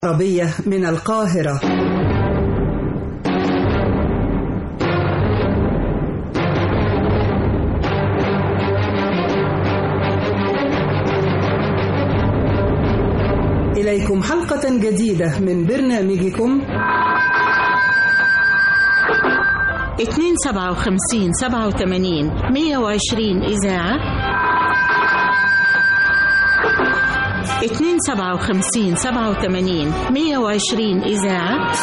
عربية من القاهرة إليكم حلقة جديدة من برنامجكم اتنين سبعة وخمسين سبعة وثمانين مية وعشرين إذاعة اتنين سبعة وخمسين سبعة وثمانين مية وعشرين إذاعة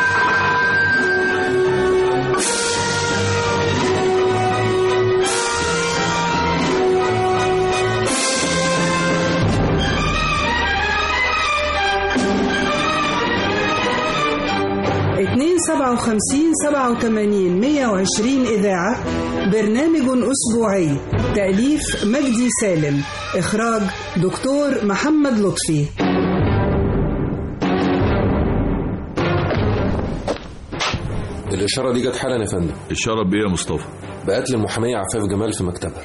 اتنين سبعة وخمسين سبعة وثمانين مية وعشرين إذاعة برنامج أسبوعي تأليف مجدي سالم إخراج دكتور محمد لطفي الإشارة دي جت حالا يا فندم إشارة بإيه يا مصطفى؟ بقتل المحامية عفاف جمال في مكتبها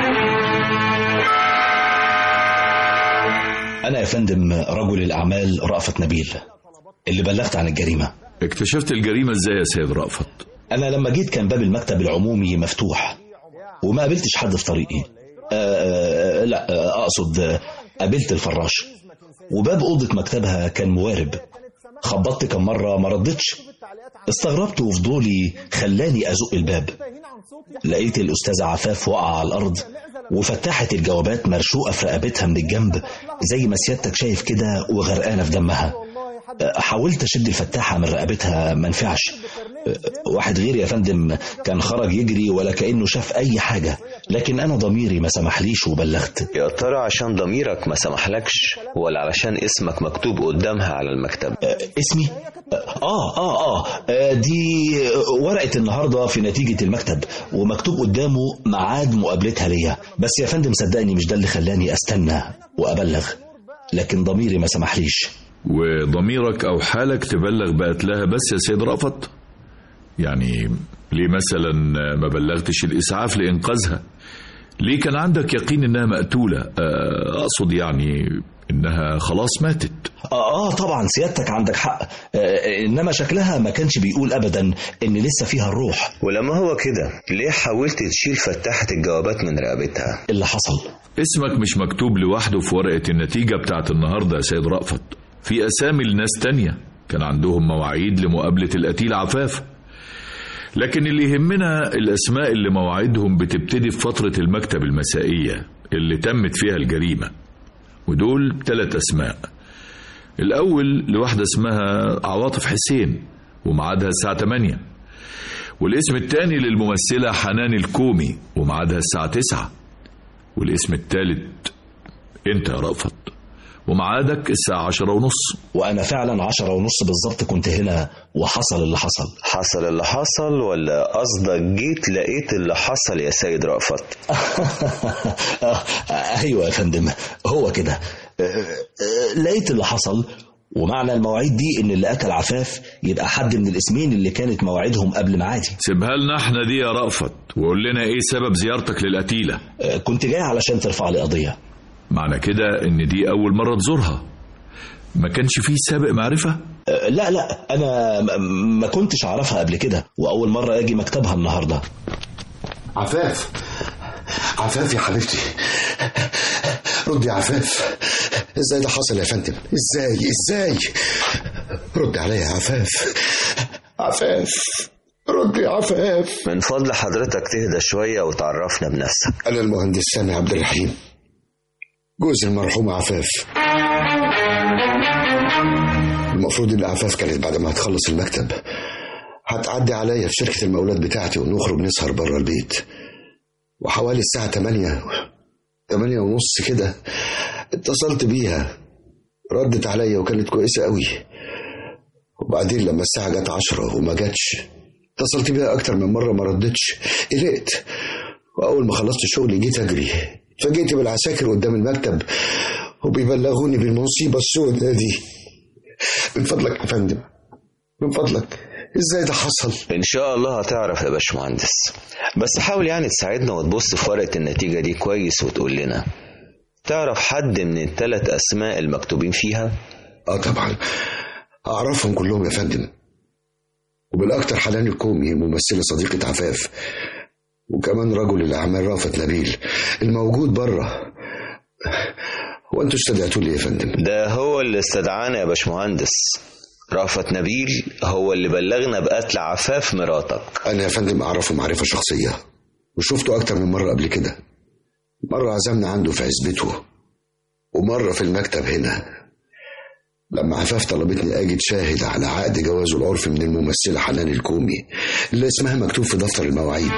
أنا يا فندم رجل الأعمال رأفت نبيل اللي بلغت عن الجريمة اكتشفت الجريمة إزاي يا سيد رأفت؟ أنا لما جيت كان باب المكتب العمومي مفتوح وما قابلتش حد في طريقي آه آه لا آه أقصد آه، قابلت الفراش وباب أوضة مكتبها كان موارب خبطت كم مرة ما ردتش استغربت وفضولي خلاني أزق الباب لقيت الأستاذة عفاف واقعة على الأرض وفتحة الجوابات مرشوقة في رقبتها من الجنب زي ما سيادتك شايف كده وغرقانة في دمها أه، حاولت أشد الفتاحة من رقبتها ما نفعش أه، واحد غيري يا فندم كان خرج يجري ولا كأنه شاف أي حاجة لكن أنا ضميري ما سمحليش وبلغت يا ترى عشان ضميرك ما سمحلكش ولا علشان اسمك مكتوب قدامها على المكتب أه، اسمي آه آه آه آه، دي ورقة النهاردة في نتيجة المكتب ومكتوب قدامه ميعاد مقابلتها ليا بس يا فندم صدقني مش ده اللي خلاني أستنى وأبلغ لكن ضميري ما سمحليش وضميرك أو حالك تبلغ بقتلها بس يا سيد رأفت؟ يعني ليه مثلا ما بلغتش الإسعاف لإنقاذها؟ ليه كان عندك يقين إنها مقتولة؟ آه، أقصد يعني إنها خلاص ماتت آه, آه طبعا سيادتك عندك حق آه إنما شكلها ما كانش بيقول أبدا إن لسه فيها الروح ولما هو كده ليه حاولت تشيل فتحة الجوابات من رقبتها اللي حصل اسمك مش مكتوب لوحده في ورقة النتيجة بتاعت النهاردة يا سيد رأفت في أسامي لناس تانية كان عندهم مواعيد لمقابلة القتيل عفاف لكن اللي يهمنا الأسماء اللي مواعيدهم بتبتدي في فترة المكتب المسائية اللي تمت فيها الجريمة ودول ثلاث أسماء الأول لواحدة اسمها عواطف حسين وميعادها الساعة 8 والاسم الثاني للممثلة حنان الكومي وميعادها الساعة 9 والاسم الثالث انت يا رأفت وميعادك الساعة عشرة ونص وأنا فعلا عشرة ونص بالظبط كنت هنا وحصل اللي حصل حصل اللي حصل ولا قصدك جيت لقيت اللي حصل يا سيد رأفت آه، أيوة يا فندم هو كده آه، آه، لقيت اللي حصل ومعنى المواعيد دي إن اللي قتل عفاف يبقى حد من الاسمين اللي كانت مواعيدهم قبل ميعادي سيبها لنا احنا دي يا رأفت وقول لنا ايه سبب زيارتك للقتيلة آه، كنت جاي علشان ترفع لي قضية معنى كده ان دي اول مرة تزورها ما كانش فيه سابق معرفة آه، لا لا أنا م- ما كنتش أعرفها قبل كده وأول مرة أجي مكتبها النهاردة عفاف عفاف يا حبيبتي ردي يا عفاف ازاي ده حصل يا فندم ازاي ازاي ردي عليا يا عفاف عفاف ردي يا عفاف من فضل حضرتك تهدى شوية وتعرفنا بنفسك انا المهندس سامي عبد الرحيم جوز المرحومة عفاف المفروض ان عفاف كانت بعد ما هتخلص المكتب هتعدي عليا في شركة المقاولات بتاعتي ونخرج نسهر بره البيت وحوالي الساعة 8 8 ونص كده اتصلت بيها ردت عليا وكانت كويسة قوي وبعدين لما الساعة جت عشرة وما جاتش اتصلت بيها أكتر من مرة ما ردتش قلقت وأول ما خلصت شغلي جيت أجري اتفاجئت بالعساكر قدام المكتب وبيبلغوني بالمصيبة السوداء دي من فضلك يا فندم من فضلك ازاي ده حصل إن شاء الله هتعرف يا باشمهندس بس حاول يعني تساعدنا وتبص في ورقة النتيجة دي كويس وتقول لنا تعرف حد من الثلاث أسماء المكتوبين فيها؟ اه طبعا أعرفهم كلهم يا فندم وبالأكثر حنان الكومي ممثلة صديقة عفاف وكمان رجل الأعمال رافت نبيل الموجود بره هو أنتوا استدعتوا لي يا فندم ده هو اللي استدعانا يا باشمهندس رأفت نبيل هو اللي بلغنا بقتل عفاف مراتك أنا يا فندم أعرفه معرفة شخصية وشفته أكتر من مرة قبل كده مرة عزمنا عنده في عزبته ومرة في المكتب هنا لما عفاف طلبتني أجي شاهد على عقد جوازه العرفي من الممثلة حنان الكومي اللي اسمها مكتوب في دفتر المواعيد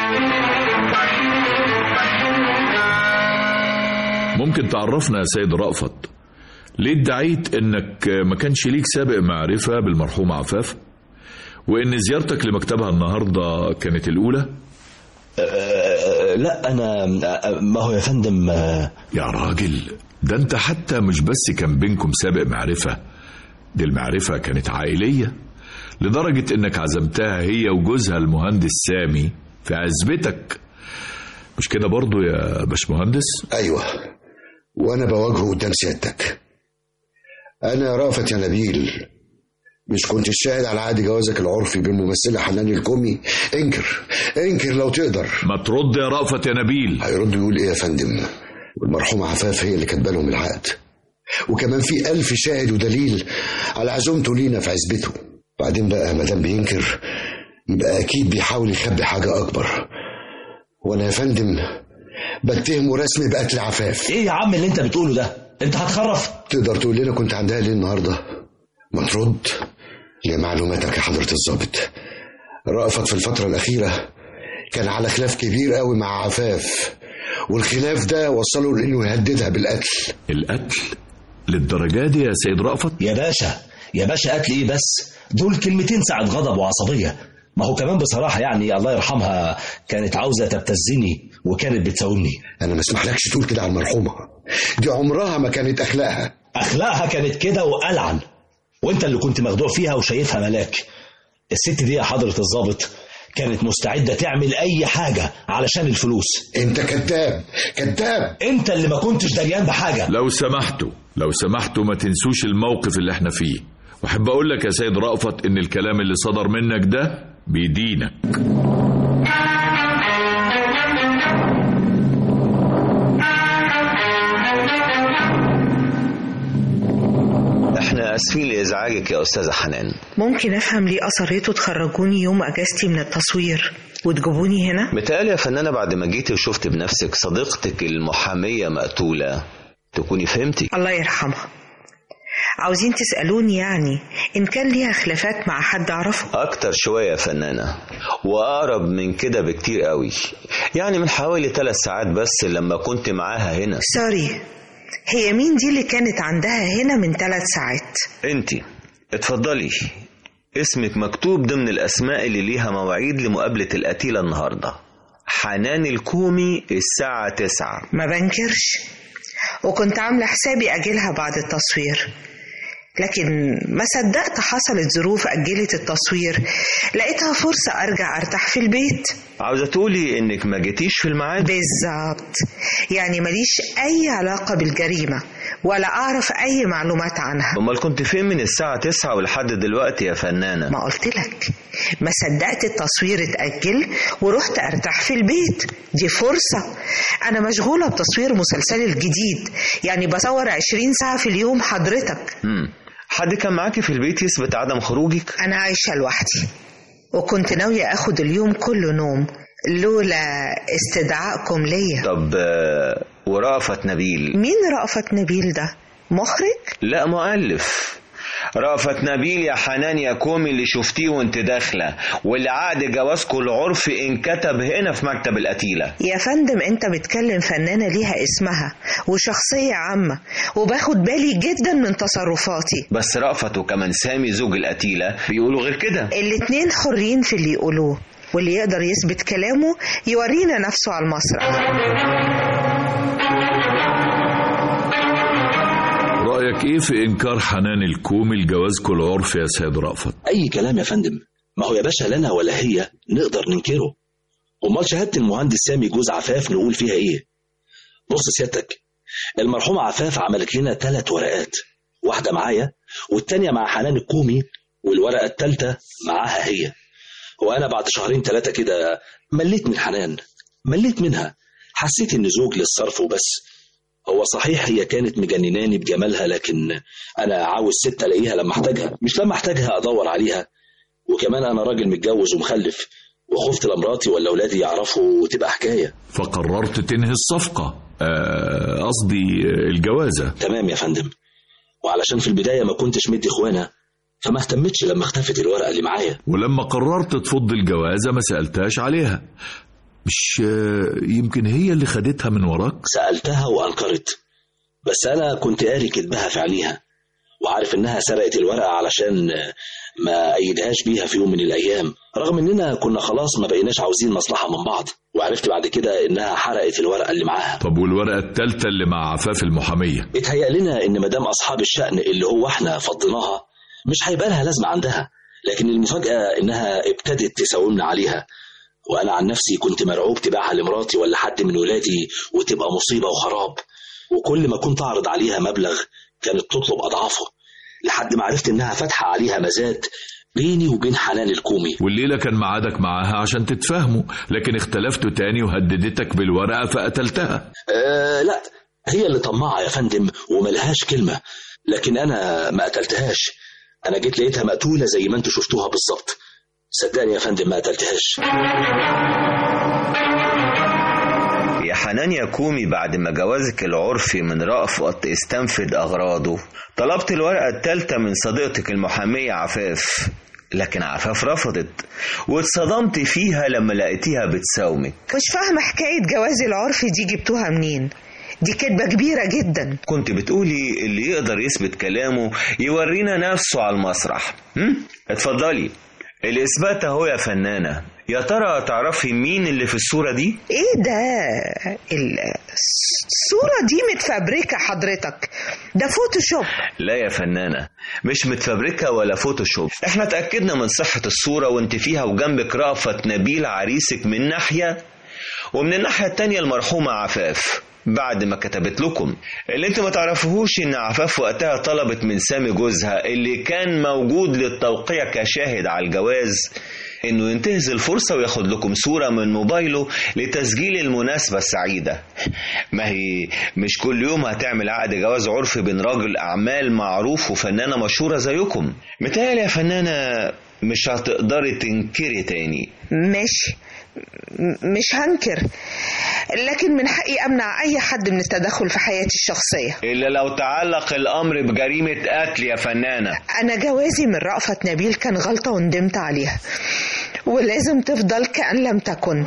ممكن تعرفنا يا سيد رأفت ليه ادعيت انك ما كانش ليك سابق معرفة بالمرحوم عفاف وان زيارتك لمكتبها النهاردة كانت الاولى أه لا انا أه ما هو يا فندم أه يا راجل ده انت حتى مش بس كان بينكم سابق معرفة دي المعرفة كانت عائلية لدرجة انك عزمتها هي وجوزها المهندس سامي في عزبتك مش كده برضو يا باشمهندس أيوة وأنا بواجهه قدام سيادتك أنا رأفت يا نبيل مش كنت الشاهد على عقد جوازك العرفي بالممثلة حنان الكومي انكر انكر لو تقدر ما ترد يا رأفت يا نبيل هيرد يقول ايه يا فندم والمرحومة عفاف هي اللي كاتبه لهم العقد وكمان في ألف شاهد ودليل على عزومته لينا في عزبته بعدين بقى ما دام بينكر يبقى أكيد بيحاول يخبي حاجة أكبر وأنا يا فندم بتهمه رسمي بقتل عفاف ايه يا عم اللي انت بتقوله ده انت هتخرف تقدر تقول لنا كنت عندها ليه النهارده ما ترد لمعلوماتك يا حضرة الضابط رأفت في الفترة الأخيرة كان على خلاف كبير قوي مع عفاف والخلاف ده وصله لأنه يهددها بالقتل القتل للدرجة دي يا سيد رأفت يا باشا يا باشا قتل ايه بس دول كلمتين ساعة غضب وعصبية ما هو كمان بصراحة يعني الله يرحمها كانت عاوزة تبتزني وكانت بتساومني أنا ما اسمحلكش تقول كده على المرحومة دي عمرها ما كانت أخلاقها أخلاقها كانت كده وألعن وانت اللي كنت مخدوع فيها وشايفها ملاك الست دي يا حضرة الضابط كانت مستعدة تعمل أي حاجة علشان الفلوس أنت كذاب كذاب انت اللي ما كنتش دريان بحاجة لو سمحتوا لو سمحتوا ما تنسوش الموقف اللي احنا فيه واحب اقول لك يا سيد رأفت ان الكلام اللي صدر منك ده بيدينك احنا اسفين لازعاجك يا استاذة حنان ممكن افهم ليه اصريتوا تخرجوني يوم اجازتي من التصوير وتجيبوني هنا متهيألي يا فنانة بعد ما جيتي وشفت بنفسك صديقتك المحامية مقتولة تكوني فهمتي الله يرحمها عاوزين تسألوني يعني إن كان ليها خلافات مع حد أعرفه أكتر شوية يا فنانة وأقرب من كده بكتير قوي يعني من حوالي ثلاث ساعات بس لما كنت معاها هنا سوري هي مين دي اللي كانت عندها هنا من ثلاث ساعات انتي اتفضلي اسمك مكتوب ضمن الأسماء اللي ليها مواعيد لمقابلة القتيلة النهاردة حنان الكومي الساعة تسعة ما بنكرش وكنت عاملة حسابي أجلها بعد التصوير لكن ما صدقت حصلت ظروف أجلت التصوير لقيتها فرصة أرجع أرتاح في البيت عاوزة تقولي إنك ما جيتيش في الميعاد بالظبط يعني ماليش أي علاقة بالجريمة ولا أعرف أي معلومات عنها أمال كنت فين من الساعة تسعة ولحد دلوقتي يا فنانة ما قلت لك ما صدقت التصوير اتأجل ورحت أرتاح في البيت دي فرصة أنا مشغولة بتصوير مسلسلي الجديد يعني بصور عشرين ساعة في اليوم حضرتك مم. حد كان معاكي في البيت يثبت عدم خروجك أنا عايشة لوحدي وكنت ناوية أخد اليوم كله نوم لولا استدعائكم ليا طب آه، ورأفت نبيل مين رأفت نبيل ده مخرج لا مؤلف رأفت نبيل يا حنان يا كومي اللي شفتيه وانت داخلة واللي عقد جوازكم العرفي انكتب هنا في مكتب القتيلة يا فندم انت بتكلم فنانة ليها اسمها وشخصية عامة وباخد بالي جدا من تصرفاتي بس رأفت وكمان سامي زوج القتيلة بيقولوا غير كده الاتنين حرين في اللي يقولوه واللي يقدر يثبت كلامه يورينا نفسه على المسرح رأيك ايه في انكار حنان الكومي لجوازكم العرفي يا سيد رأفت أي كلام يا فندم ما هو يا باشا لنا ولا هي نقدر ننكره أمال شهادة المهندس سامي جوز عفاف نقول فيها إيه بص سيادتك المرحومة عفاف عملت لنا ثلاث ورقات واحدة معايا والتانية مع حنان الكومي والورقة التالتة معاها هي وأنا بعد شهرين ثلاثة كده مليت من حنان مليت منها حسيت إن زوج للصرف وبس هو صحيح هي كانت مجنناني بجمالها لكن أنا عاوز ست ألاقيها لما أحتاجها مش لما أحتاجها أدور عليها وكمان أنا راجل متجوز ومخلف وخفت لمراتي ولا أولادي يعرفوا وتبقى حكاية فقررت تنهي الصفقة آه، قصدي آه، الجوازة تمام يا فندم وعلشان في البداية ما كنتش مدي إخوانا فما اهتمتش لما اختفت الورقة اللي معايا ولما قررت تفض الجوازة ما سألتهاش عليها مش آه، يمكن هي اللي خدتها من وراك سألتها وأنكرت بس أنا كنت قاري كذبها في عينيها وعارف إنها سرقت الورقة علشان ما أيدهاش بيها في يوم من الأيام رغم إننا كنا خلاص ما بقيناش عاوزين مصلحة من بعض وعرفت بعد كده إنها حرقت الورقة اللي معاها طب والورقة التالتة اللي مع عفاف المحامية اتهيأ لنا إن مدام أصحاب الشأن اللي هو إحنا فضيناها مش هيبقى لها لازمة عندها لكن المفاجأة إنها ابتدت تساومنا عليها وأنا عن نفسي كنت مرعوب تبيعها لمراتي ولا حد من ولادي وتبقى مصيبة وخراب وكل ما كنت أعرض عليها مبلغ كانت تطلب أضعافه لحد ما عرفت إنها فاتحة عليها مزاد بيني وبين حنان الكومي والليلة كان ميعادك معاها عشان تتفاهموا لكن اختلفتوا تاني وهددتك بالورقة فقتلتها آه لا هي اللي طماعة يا فندم وملهاش كلمة لكن أنا ما قتلتهاش أنا جيت لقيتها مقتولة زي ما أنتوا شفتوها بالظبط صدقني يا فندم ما قتلتهاش يا حنان يا كومي بعد ما جوازك العرفي من رأفت استنفد أغراضه طلبت الورقة التالتة من صديقتك المحامية عفاف لكن عفاف رفضت واتصدمت فيها لما لقيتيها بتساومك مش فاهمة حكاية جواز العرف دي جبتوها منين دي كدبة كبيرة جدا كنت بتقولي اللي يقدر يثبت كلامه يورينا نفسه على المسرح هم؟ اتفضلي الإثبات أهو يا فنانة يا ترى تعرفي مين اللي في الصورة دي؟ ايه ده ال- الصورة دي متفبركة حضرتك ده فوتوشوب لا يا فنانة مش متفبركة ولا فوتوشوب احنا اتأكدنا من صحة الصورة وانت فيها وجنبك رأفت نبيل عريسك من ناحية ومن الناحية التانية المرحومة عفاف بعد ما كتبت لكم اللي انتوا ما تعرفوهوش ان عفاف وقتها طلبت من سامي جوزها اللي كان موجود للتوقيع كشاهد على الجواز انه ينتهز الفرصة وياخد لكم صورة من موبايله لتسجيل المناسبة السعيدة ما هي مش كل يوم هتعمل عقد جواز عرفي بين راجل اعمال معروف وفنانة مشهورة زيكم متهيألي يا فنانة مش هتقدري تنكري تاني ماشي م- مش هنكر لكن من حقي امنع اي حد من التدخل في حياتي الشخصية إلا لو تعلق الأمر بجريمة قتل يا فنانة انا جوازي من رأفت نبيل كان غلطة وندمت عليها ولازم تفضل كأن لم تكن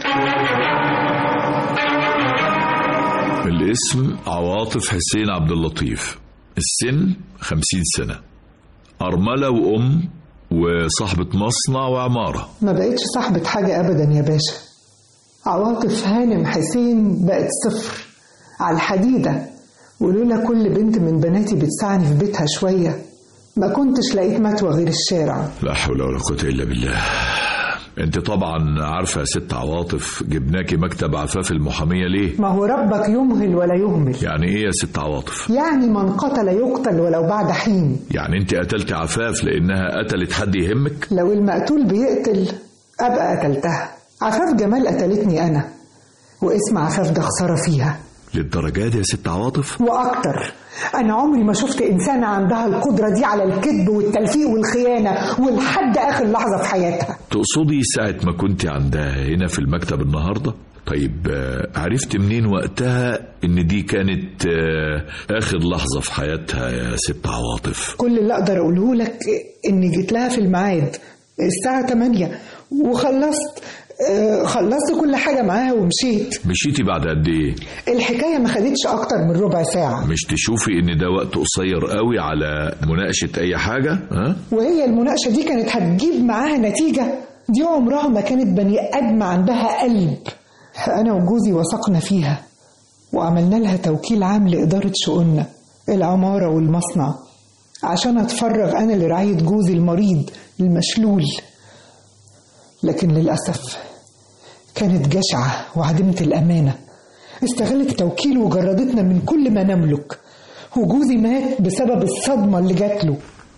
الاسم عواطف حسين عبد اللطيف السن خمسين سنة أرملة وأم وصاحبة مصنع وعمارة ما بقتش صاحبة حاجة أبدا يا باشا عواطف هانم حسين بقت صفر على الحديدة ولولا كل بنت من بناتي بتساعني في بيتها شوية ما كنتش لقيت متوى غير الشارع لا حول ولا قوة إلا بالله انت طبعا عارفة يا ست عواطف جبناكي مكتب عفاف المحامية ليه ما هو ربك يمهل ولا يهمل يعني ايه يا ست عواطف يعني من قتل يقتل ولو بعد حين يعني انت قتلت عفاف لانها قتلت حد يهمك لو المقتول بيقتل أبقى قتلتها عفاف جمال قتلتني أنا واسم عفاف ده خسارة فيها للدرجة دي يا ست عواطف وأكتر أنا عمري ما شفت إنسانة عندها القدرة دي على الكذب والتلفيق والخيانة ولحد آخر لحظة في حياتها تقصدي ساعة ما كنت عندها هنا في المكتب النهاردة طيب آه، عرفت منين وقتها ان دي كانت آه، اخر لحظة في حياتها يا ست عواطف كل اللي أقدر أقوله لك إني جيت لها في الميعاد الساعة 8 وخلصت آه، خلصت كل حاجة معاها ومشيت مشيتي بعد قد ايه الحكاية ما خدتش أكتر من ربع ساعة مش تشوفي ان ده وقت قصير قوي على مناقشة اي حاجة ها وهي المناقشة دي كانت هتجيب معاها نتيجة دي عمرها ما كانت بني آدم عندها قلب أنا وجوزي وثقنا فيها وعملنا لها توكيل عام لإدارة شؤوننا العمارة والمصنع عشان أتفرغ أنا لرعاية جوزي المريض المشلول لكن للأسف كانت جشعة وعديمة الأمانة استغلت التوكيل وجردتنا من كل ما نملك وجوزي مات بسبب الصدمة اللي جات له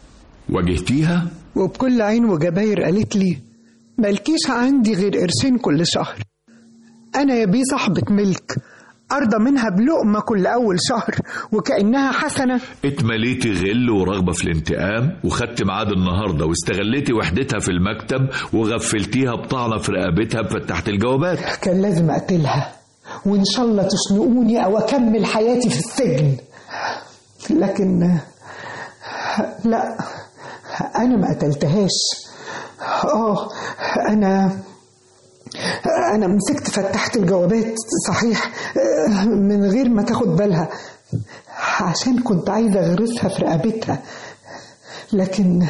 واجهتيها وبكل عين وجباير قالت لي مالكيش عندي غير قرشين كل شهر أنا يا بيه صاحبة ملك أرضى منها بلقمة كل أول شهر وكأنها حسنة اتمليتي غل ورغبة في الانتقام وخدت ميعاد النهاردة واستغليتي وحدتها في المكتب وغفلتيها بطعنة في رقبتها بفتحت الجوابات كان لازم أقتلها وإن شاء الله تشنقوني أو أكمل حياتي في السجن لكن لا أنا ما قتلتهاش آه أنا أنا مسكت فتحت الجوابات صحيح من غير ما تاخد بالها عشان كنت عايزة أغرسها في رقبتها لكن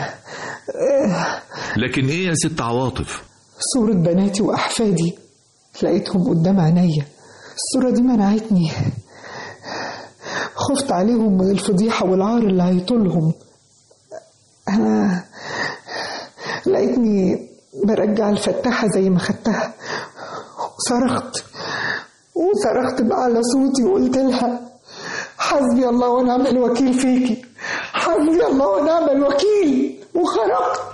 لكن ايه يا ست عواطف صورة بناتي وأحفادي لقيتهم قدام عينيا الصورة دي منعتني خفت عليهم من الفضيحة والعار اللي هيطولهم أنا لقيتني برجع الفتاحة زي ما خدتها وصرخت وصرخت بأعلى صوتي وقلت لها حسبي الله ونعم الوكيل فيكي حسبي الله ونعم الوكيل وخرجت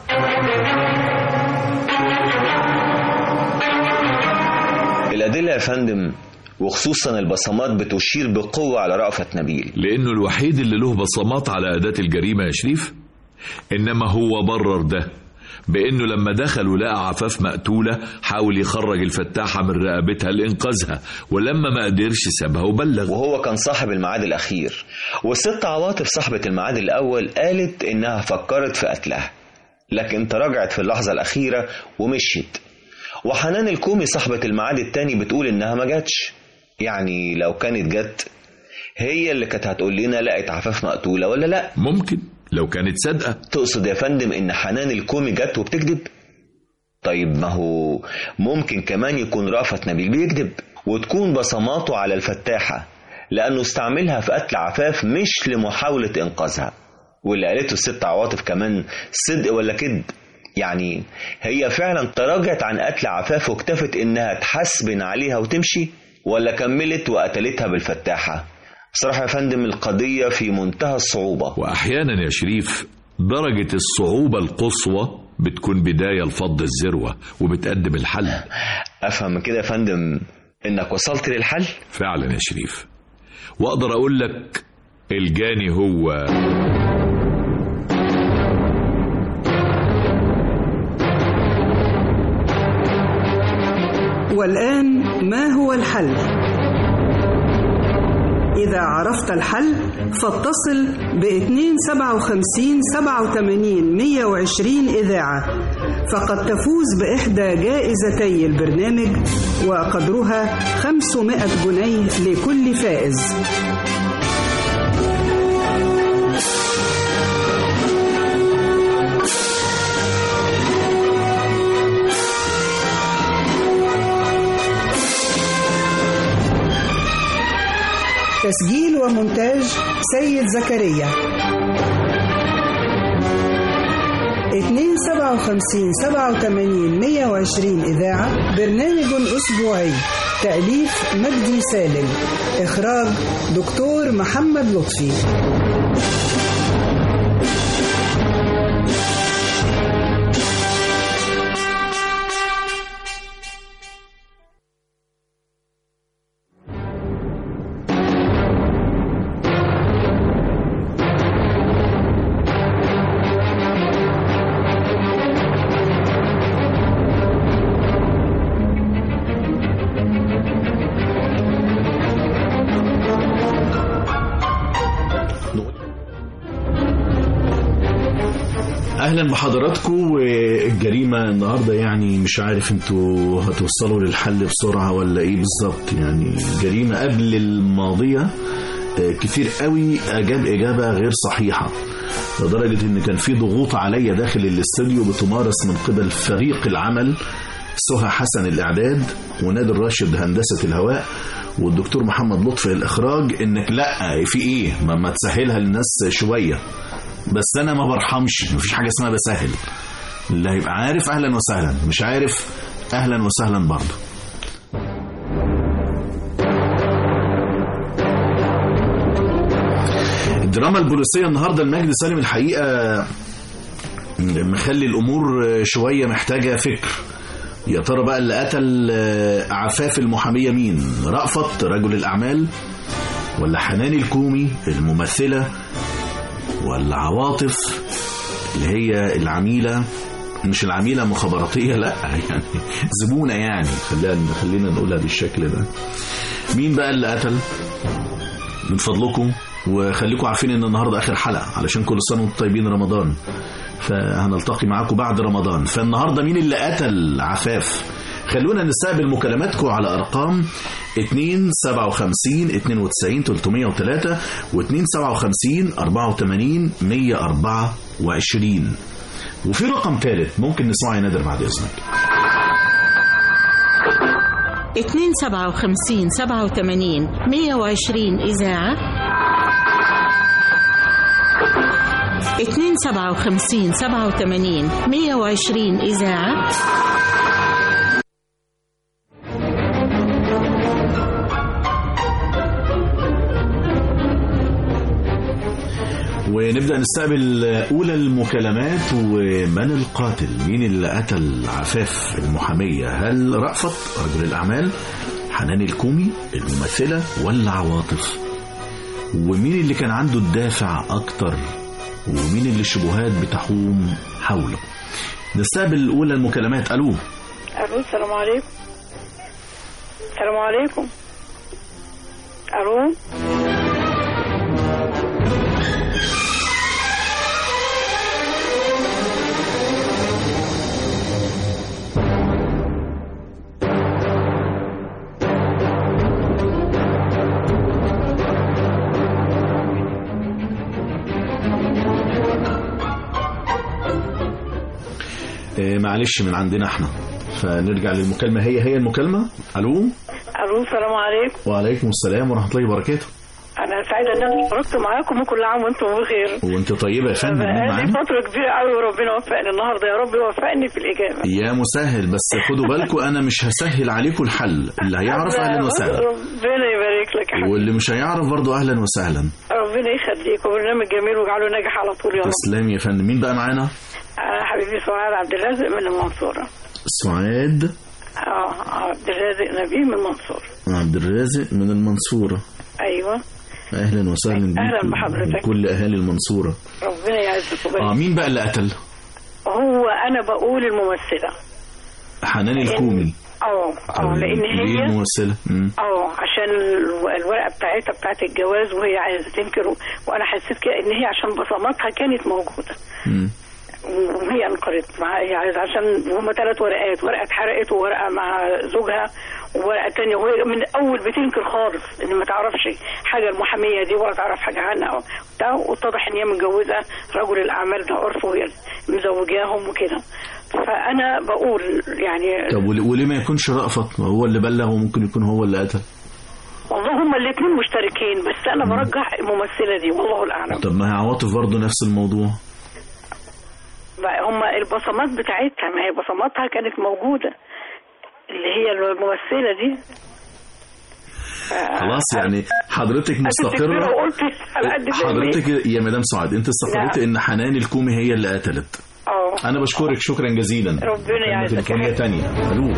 الأدلة يا فندم وخصوصا البصمات بتشير بقوة على رأفت نبيل لانه الوحيد اللي له بصمات على اداة الجريمة يا شريف انما هو برر ده بانه لما دخل ولقى عفاف مقتولة حاول يخرج الفتاحة من رقبتها لانقاذها ولما ما قدرش سابها وبلغ وهو كان صاحب الميعاد الأخير والست عواطف صاحبة الميعاد الأول قالت إنها فكرت في قتلها لكن تراجعت في اللحظة الأخيرة ومشيت وحنان الكومي صاحبة الميعاد التاني بتقول إنها ما جاتش يعني لو كانت جت هي اللي كانت هتقول لنا لقت عفاف مقتولة ولا لأ ممكن لو كانت صادقة تقصد يا فندم إن حنان الكومي جت وبتكذب طيب ما هو ممكن كمان يكون رأفت نبيل بيكذب وتكون بصماته على الفتاحة لأنه استعملها في قتل عفاف مش لمحاولة إنقاذها واللي قالته الست عواطف كمان صدق ولا كذب يعني هي فعلا تراجعت عن قتل عفاف واكتفت إنها تحسبن عليها وتمشي ولا كملت وقتلتها بالفتاحة بصراحة يا فندم القضية في منتهى الصعوبة واحيانا يا شريف درجة الصعوبة القصوى بتكون بداية لفض الذروة وبتقدم الحل أفهم من كده يا فندم إنك وصلت للحل فعلا يا شريف واقدر اقول لك الجاني هو والآن ما هو الحل؟ إذا عرفت الحل فاتصل ب 257 87 120 إذاعة فقد تفوز بإحدى جائزتي البرنامج وقدرها 500 جنيه لكل فائز تسجيل ومونتاج سيد زكريا 257 87 120 إذاعة برنامج أسبوعي تأليف مجدي سالم إخراج دكتور محمد لطفي اهلا بحضراتكم والجريمه النهارده يعني مش عارف انتوا هتوصلوا للحل بسرعه ولا ايه بالظبط يعني جريمه قبل الماضيه آه، كتير قوي اجاب اجابه غير صحيحه لدرجه ان كان في ضغوط عليا داخل الاستوديو بتمارس من قبل فريق العمل سهى حسن الاعداد ونادر راشد هندسه الهواء والدكتور محمد لطفي الاخراج انك لا في ايه ما, ما تسهلها للناس شويه بس انا ما برحمش مفيش حاجه اسمها بسهل اللي هيبقى عارف اهلا وسهلا مش عارف اهلا وسهلا برضه الدراما البوليسيه النهارده المجد سالم الحقيقه مخلي الامور شويه محتاجه فكر يا ترى بقى اللي قتل آه، عفاف المحاميه مين رأفت رجل الاعمال ولا حنان الكومي الممثله ولا عواطف اللي هي العميله مش العميله مخابراتيه لا يعني زبونه يعني خلينا خلينا نقولها بالشكل ده مين بقى اللي قتل من فضلكم وخليكم عارفين ان النهارده اخر حلقه علشان كل سنه وانتم طيبين رمضان فهنلتقي معاكم بعد رمضان فالنهارده مين اللي قتل عفاف خلونا نستقبل مكالماتكم على ارقام 2 57 92 303 و 2 57 84 124 وفي رقم ثالث ممكن نسمعه يا نادر بعد اذنك 2 57 87 120 إذاعة 2 57 87 120 إذاعة ونبدأ نستقبل أولى المكالمات ومن القاتل مين اللي قتل عفاف المحامية هل رأفت رجل الأعمال حنان الكومي الممثلة ولا عواطف ومين اللي كان عنده الدافع أكتر ومين اللي الشبهات بتحوم حوله نستقبل أولى المكالمات ألو الو السلام عليكم السلام عليكم الو آه، معلش من عندنا احنا فنرجع للمكالمة هي هي المكالمة ألو الو السلام عليكم وعليكم السلام ورحمة الله وبركاته انا سعيده ان انا اتفرجت معاكم وكل عام وانتم بخير وانت طيبة يا فندم مين بقالي معانا فتره كبيره قوي وربنا وفقني النهارده يا رب يوفقني في الاجابه يا مسهل بس خدوا بالكم انا مش هسهل عليكم الحل اللي هيعرف اهلا وسهلا ربنا يبارك لك يا حبيبي واللي مش هيعرف برضه اهلا وسهلا ربنا يخليك وبرنامج جميل واجعله ناجح على طول يا رب تسلم يا فندم مين بقى معانا انا حبيبي سعاد عبد الرازق من المنصوره سعاد اه عبد الرازق نبيه من المنصوره عبد الرازق من المنصورة ايوه اهلا وسهلا بيك أهلا بحضرتك. كل اهالي المنصورة ربنا يعزك اه ويبارك مين بقى اللي قتل هو انا بقول الممثله حنان الكومي اه اه لان ليه هي الممثلة مم. اه عشان الو- الورقه بتاعتها بتاعت الجواز وهي عايزه تنكر و- وانا حسيت كده ان هي عشان بصماتها كانت موجوده مم. وهي انكرت مع هي عايزه عشان هما ثلاث ورقات ورقه اتحرقت وورقه مع زوجها وورقه تانية وهي من الاول بتنكر خالص ان ما تعرفش حاجه المحاميه دي ولا تعرف حاجه عنها وبتاع واتضح ان هي متجوزه رجل الاعمال ده عرف وهي مزوجاهم وكده فانا بقول يعني طب ول- وليه ما يكونش رأفت ما هو اللي بلغ وممكن يكون هو اللي قتل والله هما الاثنين مشتركين بس انا برجح الممثله دي والله الاعلم طب ما هي عواطف برضه نفس الموضوع بقى هما البصمات بتاعتها ما هي بصماتها كانت موجوده اللي هي الممثله دي خلاص يعني حضرتك مستقرة وقلت على قد فهمي. حضرتك يا مدام سعاد انت استقريت نعم. ان حنان الكومي هي اللي قتلت اه انا بشكرك شكرا جزيلا ربنا مكالمة يعزك يا تليفونية حبيبي. تانية الو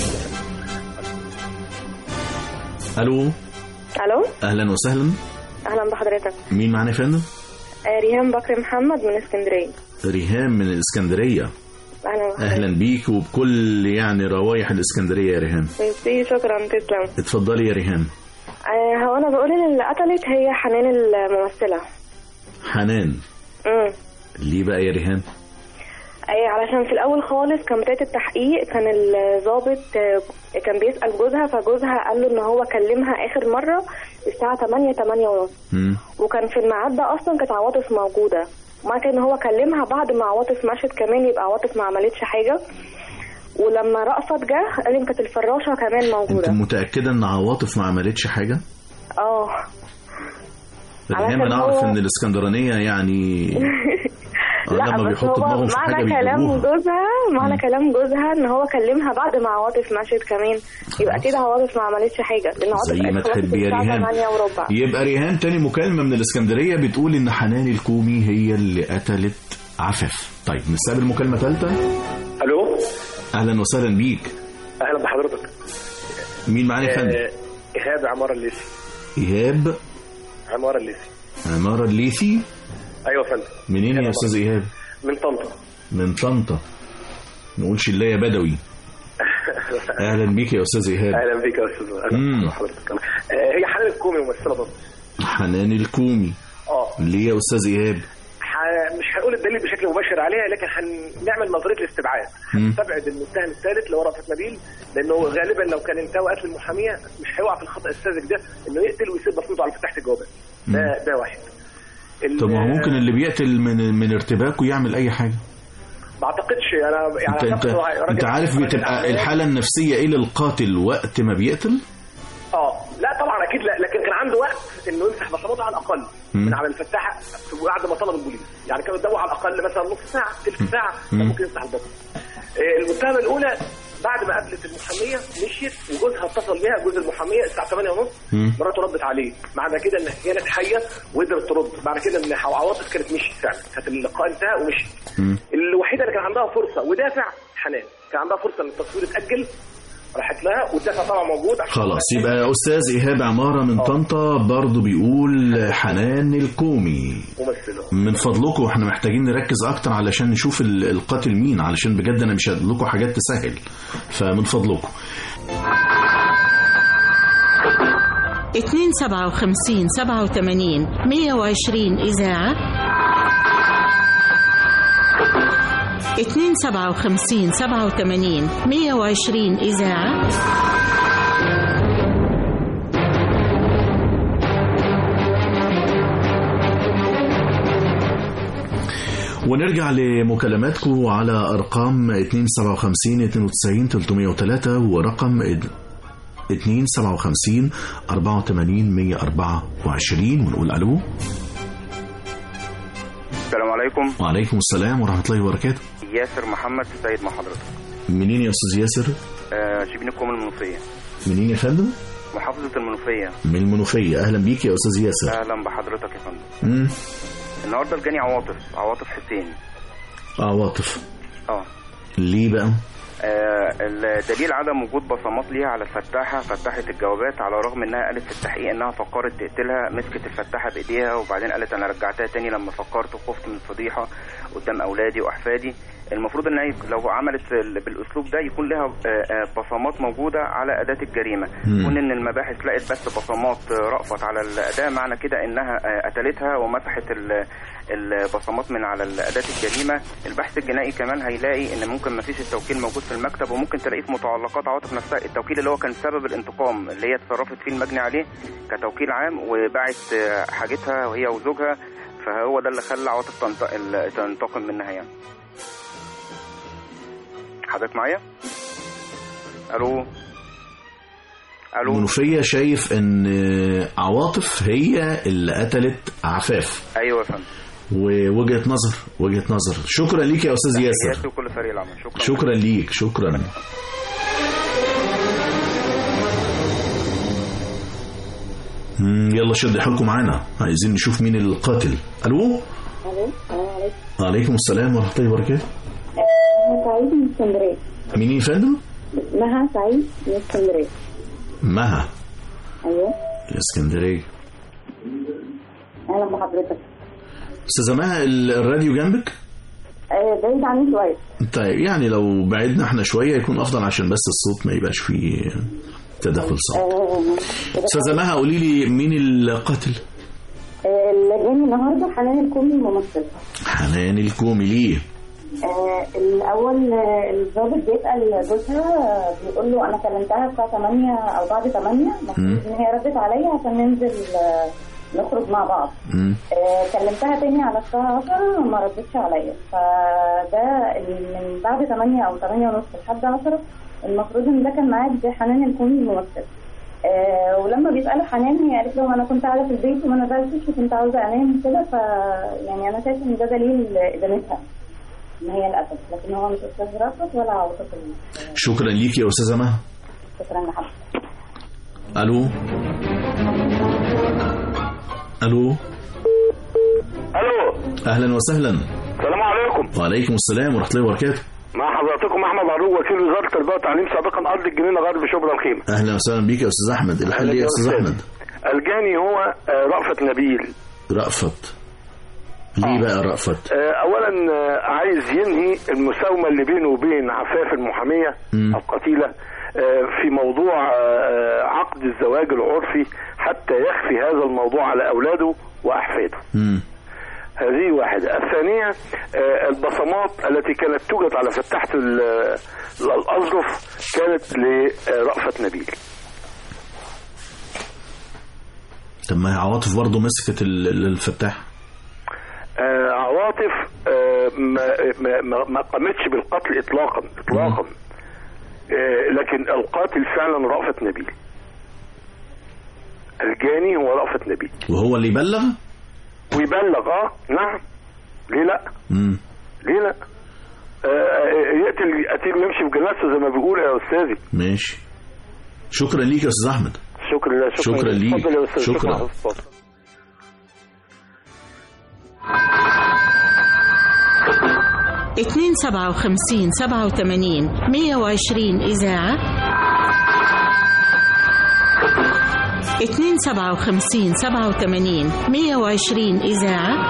الو الو اهلا وسهلا اهلا بحضرتك مين معانا يا فندم آه، ريهام بكر محمد من اسكندريه ريهام من الاسكندريه اهلا وسهلا اهلا بيك وبكل يعني روايح الاسكندريه يا ريهام ميرسي شكرا تسلم اتفضلي يا ريهام آه، هو انا بقول ان اللي قتلت هي حنان الممثله حنان امم ليه بقى يا ريهام أي علشان في الأول خالص كان بداية التحقيق كان الضابط آه، كان بيسأل جوزها فجوزها قال له إن هو كلمها آخر مرة الساعة 8 8 ونص مم. وكان في الميعاد ده أصلا كانت عواطف موجودة ما كان هو كلمها بعد ما عواطف مشت كمان يبقى عواطف ما عملتش حاجة ولما رأفت جه قال إن كانت الفراشة كمان انت موجودة متاكده ان عواطف ما عملتش حاجه اه ريهام علشان انا اعرف هو- ان الاسكندرانيه يعني آه، لا لما بس بيحطوا هو دماغهم في حاجه معنى كلام بيجيبوها جوزها معنى كلام جوزها ان هو كلمها بعد ما عواطف مشت كمان يبقى كده عواطف ما عملتش حاجه لان عواطف زي ما قالت خلاص تحبي يا الساعة ريهام 8 وربع يبقى ريهام تاني مكالمة من الإسكندرية بتقول إن حنان الكومي هي اللي قتلت عفاف طيب نستقبل مكالمة ثالثة الو أهلا وسهلا بيك اهلا بحضرتك مين معانا يا فندم آه، ايهاب عماره الليثي إيهاب عماره الليثي عمارة الليثي ايوه يا فندم منين يا أستاذ إيهاب من طنطا من طنطا نقول شلاية بدوي أهلا بيك يا أستاذ إيهاب اهلا بيك يا استاذ مم. اهلا بحضرتك آه، هي حنان الكومي ممثله برضه حنان الكومي اه ليه يا أستاذ إيهاب ح- مش هنقول الدليل بشكل مباشر عليها لكن هنعمل نظريه الاستبعاد مم. هنستبعد المتهم الثالث اللي هو رأفت نبيل لانه غالبا لو كان انتهى قتل المحاميه مش هيقع في الخطا الساذج ده انه يقتل ويسيب بصمته على فتحه الجوابات ده ده واحد ال- طب ما هو ممكن اللي بيقتل من من ارتباكه يعمل أي حاجة ما اعتقدش انا يعني انت انت أعتقد هو راجل- انت عارف راجل بتبقى أعمال. الحاله الحالة النفسية ايه للقاتل وقت ما بيقتل اه لا طبعا اكيد لا لكن كان عنده وقت انه يمسح بصماته على الاقل مم. من على الفتاحه في- بعد ما طلب البوليس يعني كان قدامه على الاقل مثلا نص ساعه ثلث ساعه كان مم. ممكن يمسح البصمه آه، المتهمه الاولى بعد ما قابلت المحاميه مشيت وجوزها اتصل بيها جوز المحاميه الساعه 8 ونص مم. مراته ردت عليه معنى كده ان كانت حيه وقدرت ترد معنى كده ان عواطف كانت مشيت فعلا كانت اللقاء انتهى ومشيت الوحيده اللي كان عندها فرصه ودافع حنان كان عندها فرصه ان التصوير يتاجل راحت لها والدافع طبعا موجود عشان خلاص يبقى استاذ ايهاب عمارة من طنطا برضه بيقول حنان الكومي ممثله من فضلكم احنا محتاجين نركز اكتر علشان نشوف ال- القاتل مين علشان بجد انا مش هقول لكم حاجات تسهل فمن فضلكم 257 87 120 إذاعة 257 87 120 إذاعة ونرجع لمكالماتكم على ارقام 257 92 303 ورقم 257 84 124 ونقول الو السلام عليكم وعليكم السلام ورحمه الله وبركاته ياسر محمد السيد مع حضرتك منين يا استاذ ياسر آه شبين الكوم المنوفية منين يا فندم محافظة المنوفية من المنوفيه اهلا بيك يا استاذ ياسر أهلا بحضرتك يا فندم امم النهاردة الجاني عواطف عواطف حسين عواطف اه ليه بقى آه، الدليل عدم وجود بصمات ليها على الفتاحة فتاحة الجوابات على الرغم انها قالت في التحقيق انها فكرت تقتلها مسكت الفتاحة بايديها وبعدين قالت انا رجعتها تاني لما فكرت وخفت من الفضيحة قدام اولادي واحفادي المفروض انها يك- لو عملت ال- بالاسلوب ده يكون لها آه، آه، بصمات موجودة على اداة الجريمة مم. يكون ان المباحث لقت بس بصمات آه، رأفت على الاداة معنى كده انها آه، قتلتها ومسحت ال- البصمات من على اداه الجريمه البحث الجنائي كمان هيلاقي ان ممكن ما فيش التوكيل موجود في المكتب وممكن تلاقيه في متعلقات عواطف نفسها التوكيل اللي هو كان سبب الانتقام اللي هي اتصرفت فيه المجني عليه كتوكيل عام وباعت آه، حاجتها وهي وزوجها فهو ده اللي خلى عواطف تنت- ال- تنتقم منها يعني حضرتك معايا الو الو المنوفيه شايف ان عواطف هي اللي قتلت عفاف ايوه يا فندم ووجهه نظر وجهه نظر شكرا ليك يا استاذ ياسر تحياتي وكل فريق العمل شكرا شكرا ليك شكرا مم، يلا شد حيلكم معانا عايزين نشوف مين القاتل الو الو السلام عليكم وعليكم السلام ورحمه الله وبركاته مها سعيد من اسكندريه مين يا فندم مها سعيد من اسكندريه مها ايوه الاسكندريه اهلا بحضرتك استاذه مها ال- الراديو جنبك آه، بعيد عني شويه طيب يعني لو بعدنا احنا شويه يكون افضل عشان بس الصوت ما يبقاش فيه تداخل صوت آه، استاذه مها قولي لي مين القاتل آه، اللي جاني النهارده حنان الكومي الممثل حنان الكومي ليه آه، الاول آه، الضابط بيسال جوزها آه، بيقول له انا كلمتها الساعه 8 او بعد 8 المفروض مم. ان هي ردت عليا عشان ننزل آه، نخرج مع بعض مم. آه، كلمتها تاني على الساعة 10 ما ردتش عليا فده من بعد 8 أو 8 ونص لحد 10 المفروض إن ده كان ميعاد حنان الكومي الممثل آه ولما بيسألوا حنان هي قالت لهم أنا كنت قاعدة في البيت وما نزلتش وكنت عاوزة أنام كده ف يعني أنا شايفة إن ده دليل إدانتها إن هي الأسد لكن هو مش أستاذ رافت ولا عاطف ال- شكرا ليك يا استاذه مها شكرا لحضرتك الو الو الو اهلا وسهلا السلام عليكم وعليكم السلام ورحمه الله وبركاته مع حضراتكم احمد عروق وكيل وزاره التربيه والتعليم سابقا ارض الجنينه غرب شبرا الخيمه اهلا وسهلا بيك يا استاذ احمد الحل ايه يا استاذ احمد الجاني هو آه، رأفت نبيل رأفت ليه بقى رأفت آه، اولا آه، عايز ينهي المساومه اللي بينه وبين عفاف المحاميه مم. القتيله آه، في موضوع آه، عقد الزواج العرفي حتى يخفي هذا الموضوع على اولاده واحفاده مم. هذه واحدة الثانية آه، البصمات التي كانت توجد على فتحة ال- الأظرف كانت لرأفت نبيل طب ما هي عواطف برضه مسكت ال- ال- الفتاح آه، عواطف آه، ما, ما, ما, ما قامتش بالقتل إطلاقا إطلاقا آه، لكن القاتل فعلا رأفت نبيل الجاني هو رأفت نبيل وهو اللي يبلغ ويبلغ اه نعم ليه لا مم. ليه لا آه، يقتل القتيل ويمشي في جنازته زي ما بيقول يا استاذي ماشي شكرا ليك يا استاذ احمد شكرا لله شكرا, شكرا ليك. اتفضل يا استاذ شكرا. شكرا, شكرا. اتنين سبعة وخمسين سبعة وثمانين مية وعشرين إذاعة اتنين سبعة وخمسين سبعة وثمانين مية وعشرين إذاعة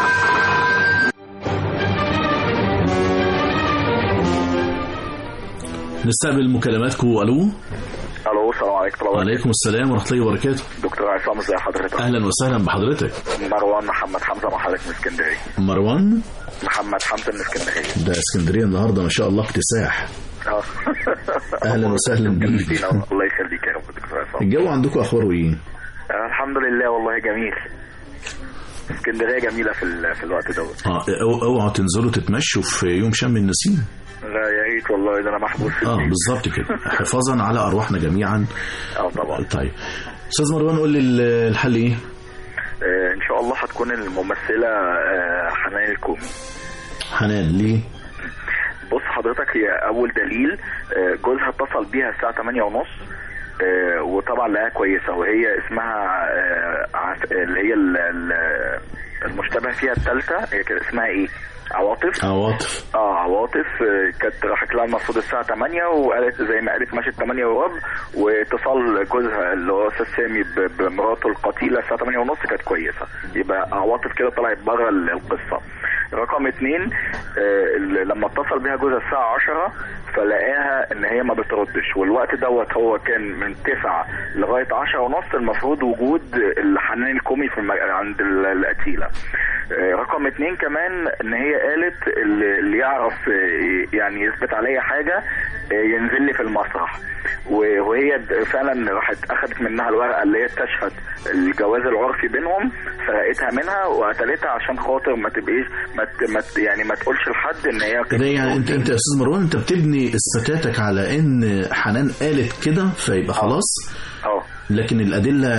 نستقبل مكالماتكم الو الو السلام عليكم وعليكم السلام ورحمه الله وبركاته دكتور عصام ازي حضرتك اهلا وسهلا بحضرتك مروان محمد حمزه مع حضرتك من اسكندريه مروان محمد حمزه من اسكندريه ده اسكندريه النهارده ما شاء الله اكتساح اه اهلا وسهلا بيك الله يخليك يا رب دكتور عصام الجو عندكم اخباره ايه آه، الحمد لله والله جميل اسكندريه جميله في ال... في الوقت دوت اه أو- اوعوا تنزلوا تتمشوا في يوم شم النسيم لا يا ريت والله ده انا محبوس في اه البيت. بالظبط كده حفاظا على ارواحنا جميعا اه طبعا طيب استاذ مروان قول لي ال- الحل ايه آه، ان شاء الله هتكون الممثله آه، حنان الكومي حنان ليه بص حضرتك هي اول دليل آه، جوزها اتصل بيها الساعه 8 ونص وطبعا لقاها كويسه وهي اسمها آه، عف- اللي هي ال- ال- المشتبه فيها الثالثه هي كان اسمها ايه؟ عواطف عواطف اه عواطف آه، كانت راحت لها المفروض الساعه 8 وقالت زي ما قالت مشيت 8 وربع واتصال جوزها اللي هو استاذ سامي ب- بمراته القتيله الساعه 8 ونص كانت كويسه يبقى عواطف كده طلعت بره ال- القصه رقم اتنين آه، ال- لما اتصل بيها جوزها الساعه 10 فلقاها ان هي ما بتردش والوقت دوت هو كان من 9 لغايه 10 ونص المفروض وجود الحنان الكومي في الم... عند ال- القتيله آه، رقم اتنين كمان ان هي قالت اللي اللي يعرف آه، يعني يثبت عليا حاجه آه، ينزل لي في المسرح و- وهي د- فعلا راحت اخذت منها الورقه اللي هي تشهد الجواز العرفي بينهم سرقتها منها وقتلتها عشان خاطر ما تبقيش ما ت- ما ت- يعني ما تقولش لحد ان هي ده يعني انت انت يا استاذ مروان انت بتبني استاتاتك على ان حنان قالت كده فيبقى خلاص اه لكن الادله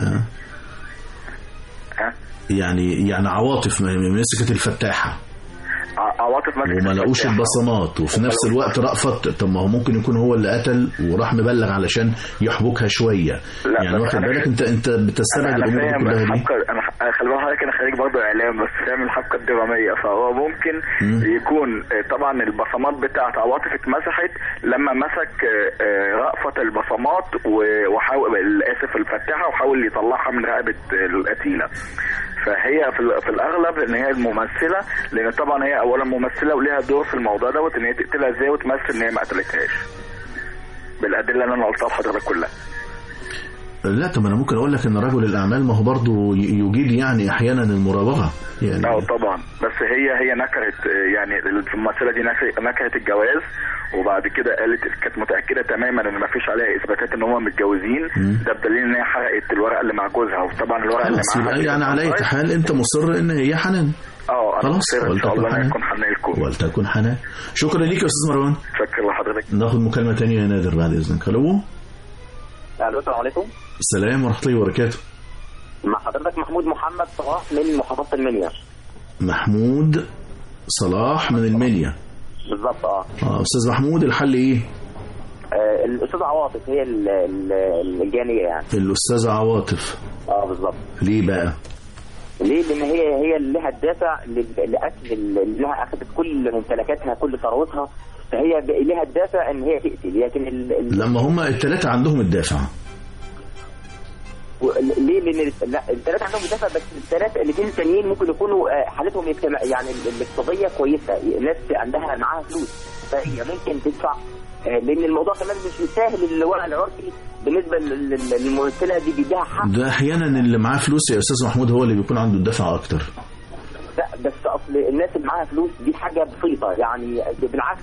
ها؟ يعني يعني عواطف م- مسكت الفتاحه ع- عواطف مسكت وما لقوش الفتاحة. البصمات وفي نفس الوقت رأفت طب ما هو ممكن يكون هو اللي قتل وراح مبلغ علشان يحبكها شويه لا، يعني بس واخد أنا- بالك انت انت بتستبعد انا الامور دي فاهم كلها دي الحبكه انا أنا خلي بالك حضرتك انا خريج برضه اعلام بس فاهم الحبكه الدراميه فهو ممكن مم. يكون آه، طبعا البصمات بتاعت عواطف اتمسحت لما مسك آه، آه، رأفت البصمات و- وحاول اسف الفتاحه وحاول يطلعها من رقبه القتيله فهي في, ال- في الاغلب ان هي الممثله لان طبعا هي اولا ممثله وليها دور في الموضوع دوت ان هي تقتلها ازاي وتمثل ان هي ما قتلتهاش بالادله اللي انا قلتها لحضرتك كلها لا طب انا ممكن اقول لك ان رجل الاعمال ما هو برضه ي- يجيد يعني احيانا المراوغه يعني اه طبعا بس هي هي نكرت آه، يعني الممثله دي نك- نكرت الجواز وبعد كده قالت كانت متاكده تماما ان ما فيش عليها اثباتات ان هم متجوزين مم. ده بدليل ان هي حرقت الورقه اللي مع جوزها وطبعا الورقه اللي خلاص معاها يبقى دي يعني على اي كانت حال انت مصر ان هي حنان اه انا خلاص مصر ان شاء ولتكن الله ان حنان يكون حنان الكون ولتكن حنان شكرا ليك يا استاذ مروان شكرا لحضرتك ناخد مكالمه تانية يا نادر بعد اذنك الو الو السلام عليكم السلام ورحمه الله وبركاته مع حضرتك محمود محمد صلاح من محافظه المنيا محمود صلاح من المنيا بالظبط اه اه استاذ محمود الحل ايه آه، الاستاذه عواطف هي ال- ال- الجانيه يعني الاستاذه عواطف اه بالظبط ليه بقى ليه؟ لان هي هي اللي لها الدافع لل- لقتل اللي لها اخذت كل ممتلكاتها كل ثروتها فهي ب- لها الدافع ان هي تقتل لكن ال... ال- لما هم الثلاثة عندهم الدافع و- ليه؟ لان ال- لا الثلاثه عندهم دافع بس الثلاثه الاثنين التانيين ممكن يكونوا آه، حالتهم اجتماع يعني ال- الاقتصاديه كويسه ناس عندها معاها فلوس فهي ممكن تدفع آه، لان الموضوع كمان مش سهل الورق العرفي بالنسبه لل- لل- للممثله دي بيديها حق ده احيانا اللي معاه فلوس يا استاذ محمود هو اللي بيكون عنده الدافع اكتر لا بس اصل الناس اللي معاها فلوس دي حاجه بسيطه يعني بالعكس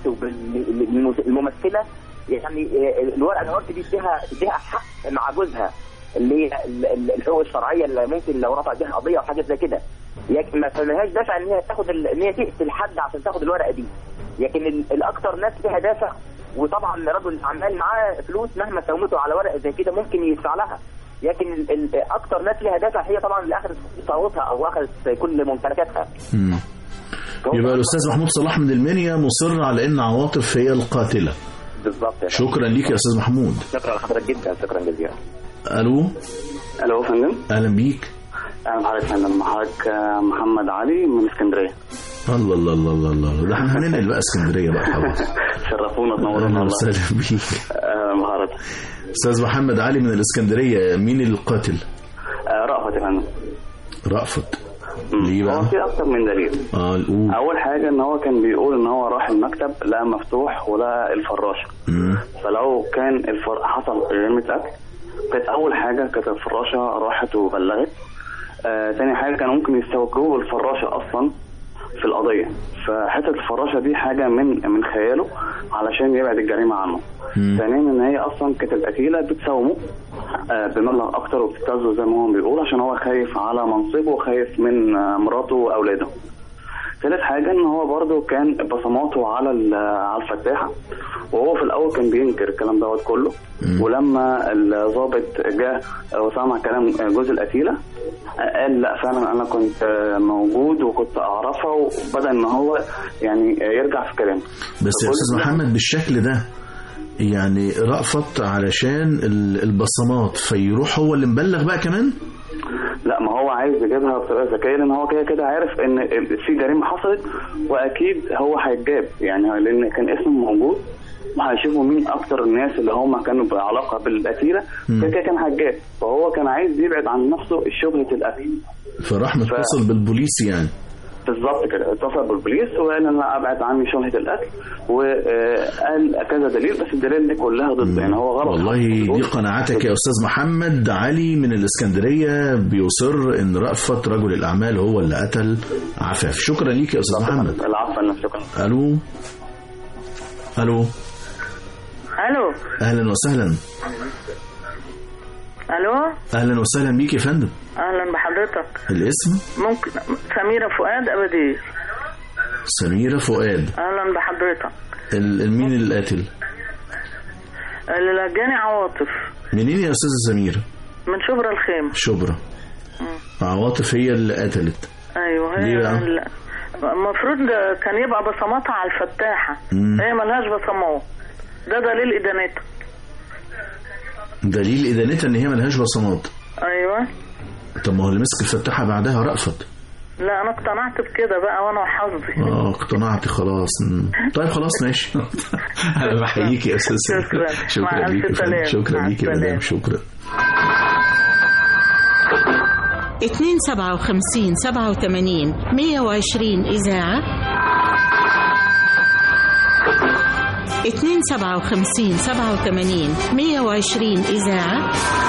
الممثله يعني الورقه العرفي دي اديها اديها حق مع جوزها اللي هي ال- ال- الحقوق الشرعيه اللي ممكن لو رفع بيها قضيه او حاجه زي كده لكن ما فماهاش دافع ان هي تاخد ال- ان هي تقتل حد عشان تاخد الورقه دي لكن ال- الاكثر ناس ليها دافع وطبعا رجل الاعمال معاه فلوس مهما ساومته على ورقه زي كده ممكن يدفع لها لكن ال- ال- اكثر ناس ليها دافع هي طبعا اللي اخذت ثروتها او اخذت كل ممتلكاتها مم. يبقى الاستاذ محمود صلاح من المنيا مصر على ان عواطف هي القاتله بالظبط يا فندم. شكرا ليك يا استاذ محمود شكرا لحضرتك جدا شكرا جزيلا الو الو يا فندم اهلا بيك اهلا بحضرتك يا فندم حضرتك آه، محمد علي من اسكندريه الله الله الله الله الله ده احنا هننقل بقى اسكندريه بقى خلاص شرفونا تنورونا اهلا والله وسهلا بيك اهلا بحضرتك استاذ محمد علي من الاسكندريه مين القاتل آه، رأفت يا فندم رأفت ليه هو بقى في اكتر من دليل اه الأول اول حاجه ان هو كان بيقول ان هو راح المكتب لقى مفتوح ولقى الفراشه فلو كان الفر... حصل جريمه قتل كانت اول حاجه كانت الفراشه راحت وبلغت آه تاني حاجه كانوا ممكن يستوجبوا الفراشه اصلا في القضيه فحته الفراشه دي حاجه من من خياله علشان يبعد الجريمه عنه ثانيا ان هي اصلا كانت القتيله بتساومه آه، بمبلغ اكتر وبتبتزه زي ما هو بيقول عشان هو خايف على منصبه وخايف من آه، مراته واولاده ثالث حاجة ان هو برضه كان بصماته على ال- على الفتاحة وهو في الاول كان بينكر الكلام دوت كله ولما الضابط جه وسمع كلام جوز القتيلة قال لا فعلا انا كنت موجود وكنت اعرفها وبدا ان هو يعني يرجع في كلامه بس يا استاذ محمد بالشكل ده يعني رأفت علشان ال- البصمات فيروح هو اللي مبلغ بقى كمان لا ما هو عايز يجيبها بطريقه ذكيه لان هو كده كده عارف ان في جريمه حصلت واكيد هو هيتجاب يعني لان كان اسمه موجود وهيشوفوا مين اكتر الناس اللي هم كانوا بعلاقه بالقتيله كده كده كان هيتجاب فهو كان عايز يبعد عن نفسه شبهه القتل فراح متصل بالبوليس يعني بالظبط كده اتصل بالبوليس وقال انا ابعد عني شبهه القتل وقال كذا دليل بس الدليل دي كلها ضد يعني هو غلط والله دي قناعتك يا استاذ محمد علي من الاسكندريه بيصر ان رأفت رجل الاعمال هو اللي قتل عفاف شكرا ليك يا استاذ محمد العفو انا شكرا الو الو الو اهلا وسهلا الو اهلا وسهلا بيك يا فندم اهلا بحضرتك الاسم ممكن سميره فؤاد ابدير سميره فؤاد اهلا بحضرتك ال- مين القاتل اللي لجاني عواطف منين يا استاذه سميره من شبرا الخيمه شبرا عواطف هي اللي قتلت ايوه هي ليه بقى؟ ال- المفروض كان يبقى بصماتها على الفتاحه مم. هي ملهاش بصمات ده دليل ادانتها دليل ادانتها ان هي ملهاش بصمات ايوه طب ما هو اللي مسك الفتاحه بعدها رأفت لا انا اقتنعت بكده بقى وانا وحظي اه اقتنعت خلاص مم. طيب خلاص ماشي انا بحييك يا استاذ شكرا. شكرا مع ليك يا ألف فندم. سلامة. شكرا مع ليك يا مدام السلامة. شكرا اتنين سبعة وخمسين سبعة وثمانين مية وعشرين إذاعة اتنين سبعة وخمسين سبعة وثمانين مية وعشرين إذاعة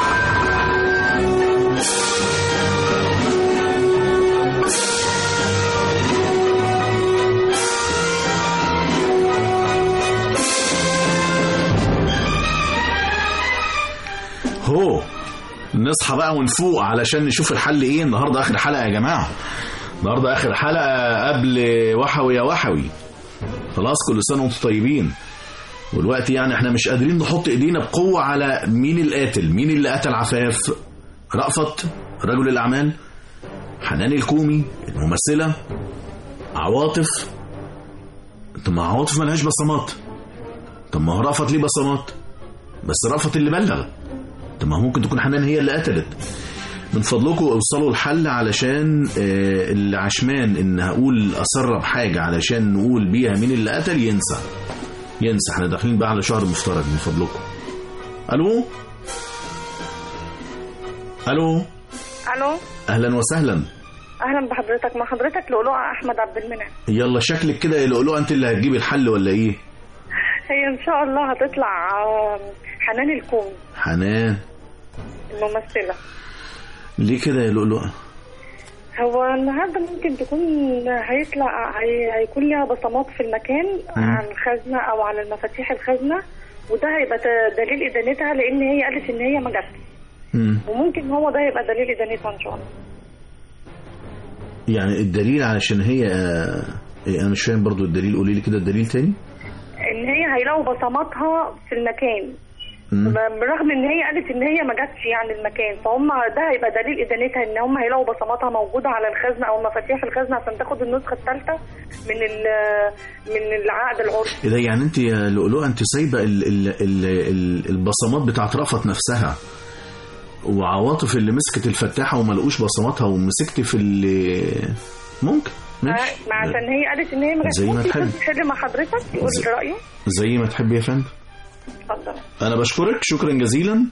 هو نصحى بقى ونفوق علشان نشوف الحل ايه النهارده اخر حلقه يا جماعه النهارده اخر حلقه قبل وحوي يا وحوي خلاص كل سنه وانتم طيبين والوقت يعني احنا مش قادرين نحط ايدينا بقوه على مين القاتل مين اللي قتل عفاف رأفت رجل الاعمال حنان الكومي الممثله عواطف طب ما عواطف ملهاش بصمات طب ما هو رأفت ليه بصمات بس رأفت اللي بلغ طب ما هو ممكن تكون حنان هي اللي قتلت من فضلكم اوصلوا الحل علشان آه، اللي عشمان ان هقول اسرب حاجه علشان نقول بيها مين اللي قتل ينسى ينسى احنا داخلين بقى على شهر مفترج من فضلكم الو الو الو اهلا وسهلا اهلا بحضرتك مع حضرتك لؤلؤة احمد عبد المنعم يلا شكلك كده يا لؤلؤه انت اللي هتجيبي الحل ولا ايه هي ان شاء الله هتطلع آه، حنان الكون حنان الممثلة ليه كده يا لؤلؤه هو النهارده ممكن تكون هيطلع هي... هيكون لها بصمات في المكان مم. عن الخزنة او على المفاتيح الخزنة وده هيبقى ت- دليل ادانتها لان هي قالت ان هي ما جاتش مم. وممكن هو ده يبقى دليل ادانتها ان شاء الله يعني الدليل علشان هي آه، إيه، انا مش فاهم برضو الدليل قولي لي كده الدليل تاني ان هي هيلاقوا بصماتها في المكان مم. برغم ان هي قالت ان هي ما جاتش يعني المكان فهم ده هيبقى دليل ادانتها ان هم هيلاقوا بصماتها موجوده على الخزنه او مفاتيح الخزنه عشان تاخد النسخه الثالثه من ال- من العقد العرفي ايه ده يعني انت يا لؤلؤه انت سايبه ال ال ال ال البصمات بتاعت رأفت نفسها وعواطف اللي مسكت الفتاحه وما لقوش بصماتها ومسكت في اللي ممكن ماشي ما عشان هي قالت ان هي ما جاتش زي ما ممكن تحب. حد يحل مع حضرتك يقول زي- رايه زي ما تحبي يا فندم اتفضل انا بشكرك شكرا جزيلا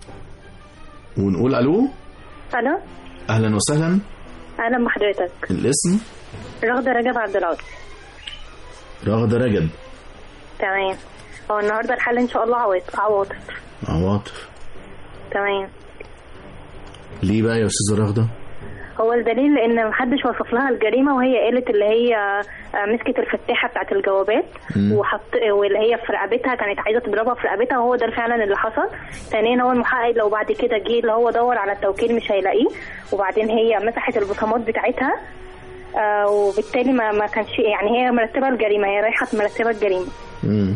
ونقول الو الو اهلا وسهلا اهلا بحضرتك الاسم رغده رجب عبد العاطي رغده رجب تمام هو النهارده الحل ان شاء الله عواطف عواطف عواطف تمام ليه بقى يا استاذه رغده هو الدليل لان محدش وصف لها الجريمه وهي قالت اللي هي آه، مسكت الفتاحه بتاعت الجوابات مم. وحط واللي هي في رقبتها كانت عايزه تضربها في رقبتها وهو ده فعلا اللي حصل ثانيا هو المحقق لو بعد كده جه اللي هو دور على التوكيل مش هيلاقيه وبعدين هي مسحت البصمات بتاعتها آه وبالتالي ما ما كانش يعني هي مرتبه الجريمه هي رايحه مرتبه الجريمه امم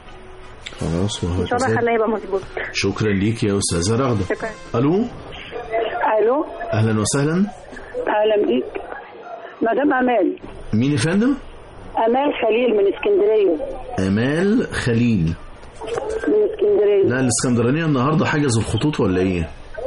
خلاص وهو ان شاء الله كذلك. الحل هيبقى مظبوط شكرا ليك يا استاذه رغده شكرا الو الو اهلا وسهلا اهلا بيك مدام امال مين يا فندم امال خليل من اسكندريه امال خليل من اسكندريه لا الاسكندرانيه النهارده حجزوا الخطوط ولا ايه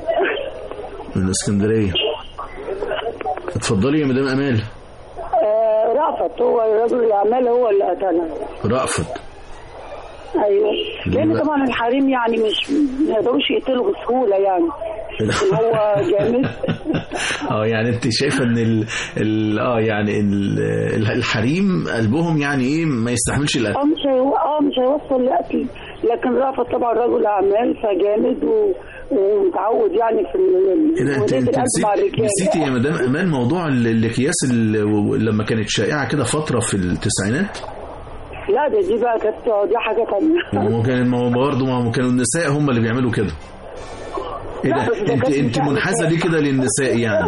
من اسكندريه اتفضلي يا مدام امال آه رأفت هو رجل الاعمال هو اللي قتلها رأفت ايوه ليه لان بقى؟ طبعا الحريم يعني مش ما يقدروش يقتلوا بسهوله يعني إن هو جامد اه يعني انت شايفه ان ال... ال... اه يعني ال... ال- الحريم قلبهم يعني ايه ما يستحملش القتل اه مش هيو... اه مش هيوصل لقتل لكن رأفت طبعا رجل اعمال فجامد و... ومتعود يعني في ال- ايه ده انت ودية انت القلب مع نسيت الرجال نسيتي يا مدام امان موضوع ال- الاكياس ال- لما كانت شائعه كده فتره في التسعينات لا ده دي بقى كانت دي حاجه ثانيه ما هو كان ما هو برضه ما هو كانوا النساء هم اللي بيعملوا كده ايه لا، ده بس ده انت كان انت نساء منحازه ليه كده للنساء يعني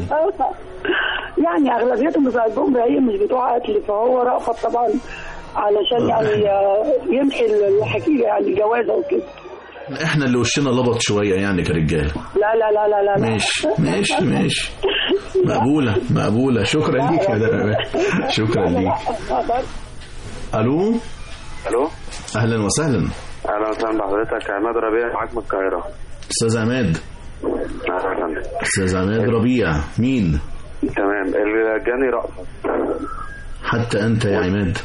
يعني اغلبيتهم بتاع البومب هي مش بتوع قتل فهو رأفت طبعا علشان يعني آه، يمحي الحكايه يعني جوازه وكده احنا اللي وشنا لبط شويه يعني كرجاله لا لا لا لا لا ماشي ماشي ماشي مقبوله مقبوله شكرا ليك يا مدام امان شكرا ليك الو الو اهلا وسهلا اهلا وسهلا بحضرتك عماد ربيع معاك من القاهره استاذ عماد اهلا وسهلا استاذ عماد ربيع مين تمام اللي جاني رأفت حتى انت يا عماد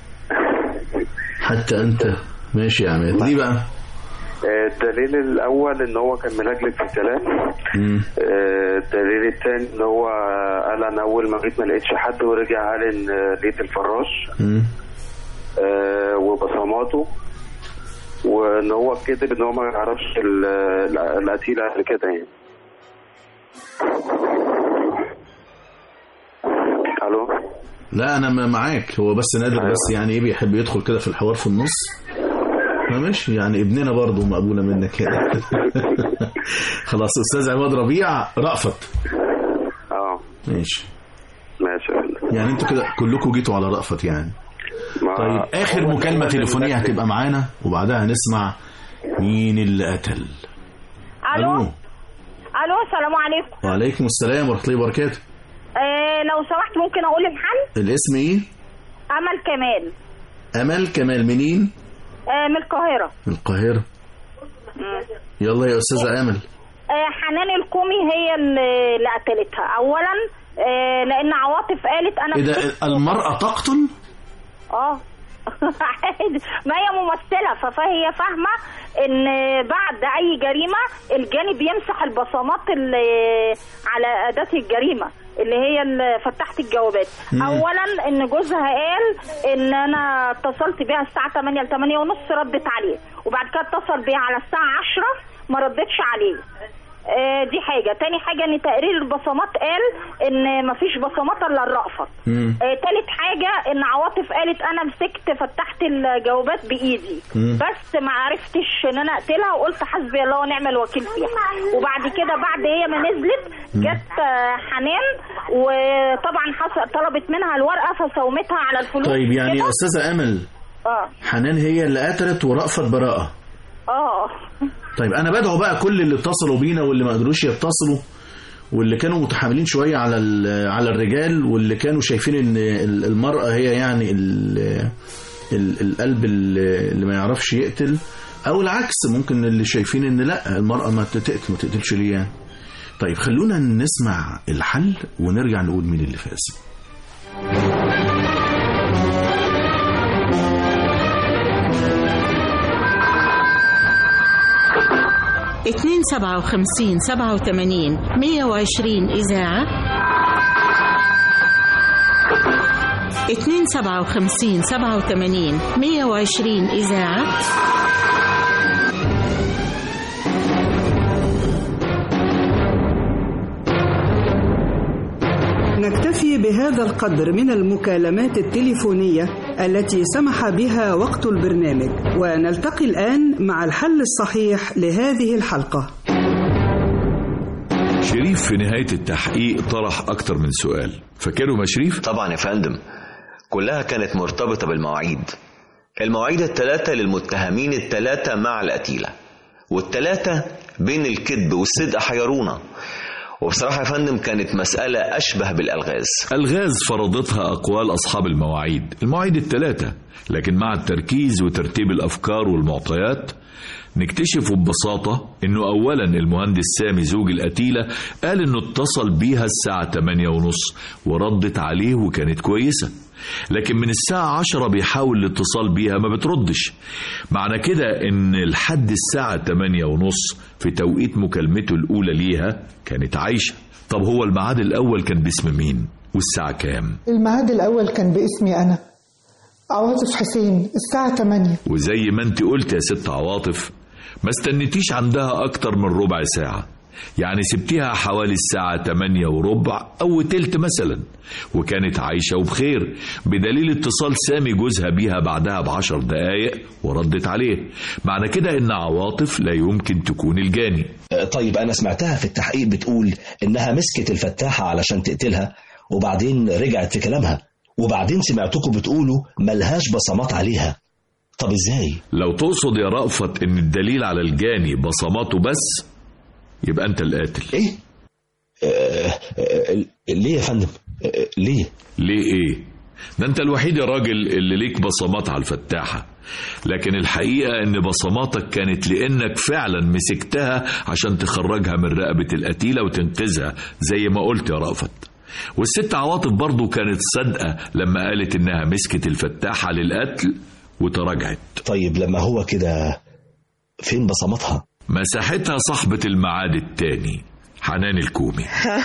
حتى انت ماشي يا عماد ليه بقى آه، الدليل الاول ان هو كان ملجلج في الكلام مم. آه، الدليل الثاني ان هو قال انا اول ما جيت ما لقيتش حد ورجع قال ان آه، لقيت الفراش مم. آه، وبصماته وان هو كذب ان هو ما يعرفش ال- ال- القتيل قبل كده يعني الو لا انا م- معاك هو بس نادر بس يعني ايه بيحب يدخل كده في الحوار في النص ما ماشي يعني ابننا برضه مقبوله منك كده خلاص استاذ عماد ربيع رأفت اه ماشي ماشي يا فندم. يعني انتوا كده كلكم جيتوا على رأفت يعني ما- طيب اخر هو مكالمه كان تليفونيه ملجلج. هتبقى معانا وبعدها هنسمع مين اللي قتل الو الو الو السلام عليكم وعليكم السلام ورحمه الله وبركاته آه لو سمحت ممكن اقول الحل الاسم ايه امل كمال امل كمال منين آه من القاهره من القاهره مم. يلا يا استاذه امل آه، حنان الكومي هي اللي اللي قتلتها اولا آه، لان عواطف قالت انا ايه مسكت- ده المرأة تقتل اه عادي. ما هي ممثله ف- فهي فاهمه ان بعد اي جريمه الجاني بيمسح البصمات اللي على اداه الجريمه اللي هي ال- فتحت الجوابات مم. اولا ان جوزها قال ان انا اتصلت بيها الساعه 8 ل 8 ونص ردت عليه وبعد كده اتصل بيها على الساعه 10 ما ردتش عليه آه، دي حاجه تاني حاجه ان تقرير البصمات قال ان مفيش بصمات الا الرأفت آه، تالت حاجة ان عواطف قالت انا مسكت فتحت الجوابات بايدي مم. بس ما عرفتش ان انا اقتلها وقلت حسبي الله ونعم الوكيل فيها وبعد كده بعد هي ما نزلت جت آه، حنان وطبعا حصل طلبت منها الورقة فسومتها على الفلوس طيب يعني كده. أستاذة أمل اه حنان هي اللي قتلت ورأفت براءة اه طيب أنا بدعو بقى كل اللي اتصلوا بينا واللي ما قدروش يتصلوا واللي كانوا متحاملين شوية على ال- على الرجال واللي كانوا شايفين ان ال- المرأة هي يعني ال- ال- القلب اللي اللي ما يعرفش يقتل او العكس ممكن اللي شايفين ان لا المرأة ما تقتل ما تقتلش ليه يعني طيب خلونا نسمع الحل ونرجع نقول مين اللي فاز اتنين سبعة وخمسين سبعة وثمانين مية وعشرين إذاعة اتنين سبعة وخمسين سبعة وثمانين مية وعشرين إذاعة نكتفي بهذا القدر من المكالمات التليفونية التي سمح بها وقت البرنامج ونلتقي الآن مع الحل الصحيح لهذه الحلقة شريف في نهاية التحقيق طرح أكتر من سؤال فاكرهم يا شريف؟ طبعا يا فندم كلها كانت مرتبطة بالمواعيد المواعيد الثلاثة للمتهمين الثلاثة مع القتيلة والثلاثة بين الكذب والصدق حيرونا وبصراحة يا فندم كانت مسألة أشبه بالألغاز الغاز فرضتها أقوال أصحاب المواعيد المواعيد الثلاثة لكن مع التركيز وترتيب الأفكار والمعطيات نكتشف ببساطة أنه أولا المهندس سامي زوج القتيلة قال أنه اتصل بيها الساعة 8 ونص وردت عليه وكانت كويسة لكن من الساعة 10 بيحاول الاتصال بيها ما بتردش معنى كده ان لحد الساعة 8 ونص في توقيت مكالمته الأولى ليها كانت عايشة طب هو الميعاد الأول كان باسم مين والساعة كام الميعاد الأول كان باسمي أنا عواطف حسين الساعة 8 وزي ما انت قلت يا ست عواطف ما استنيتيش عندها أكتر من ربع ساعة يعني سبتيها حوالي الساعة 8 وربع أو تلت مثلا وكانت عايشة وبخير بدليل اتصال سامي جوزها بيها بعدها بعشر دقايق وردت عليه معنى كده إن عواطف لا يمكن تكون الجاني طيب أنا سمعتها في التحقيق بتقول إنها مسكت الفتاحة علشان تقتلها وبعدين رجعت في كلامها وبعدين سمعتكم بتقولوا ملهاش بصمات عليها طب إزاي؟ لو تقصد يا رأفت إن الدليل على الجاني بصماته بس يبقى أنت القاتل إيه؟ آه آه ليه يا فندم؟ آه ليه؟ ليه إيه؟ ده أنت الوحيد يا راجل اللي ليك بصمات على الفتاحة لكن الحقيقة إن بصماتك كانت لأنك فعلا مسكتها عشان تخرجها من رقبة القتيلة وتنقذها زي ما قلت يا رأفت والست عواطف برضو كانت صادقة لما قالت إنها مسكت الفتاحة للقتل وتراجعت طيب لما هو كده فين بصماتها؟ مساحتها صاحبة الميعاد التاني حنان الكومي ها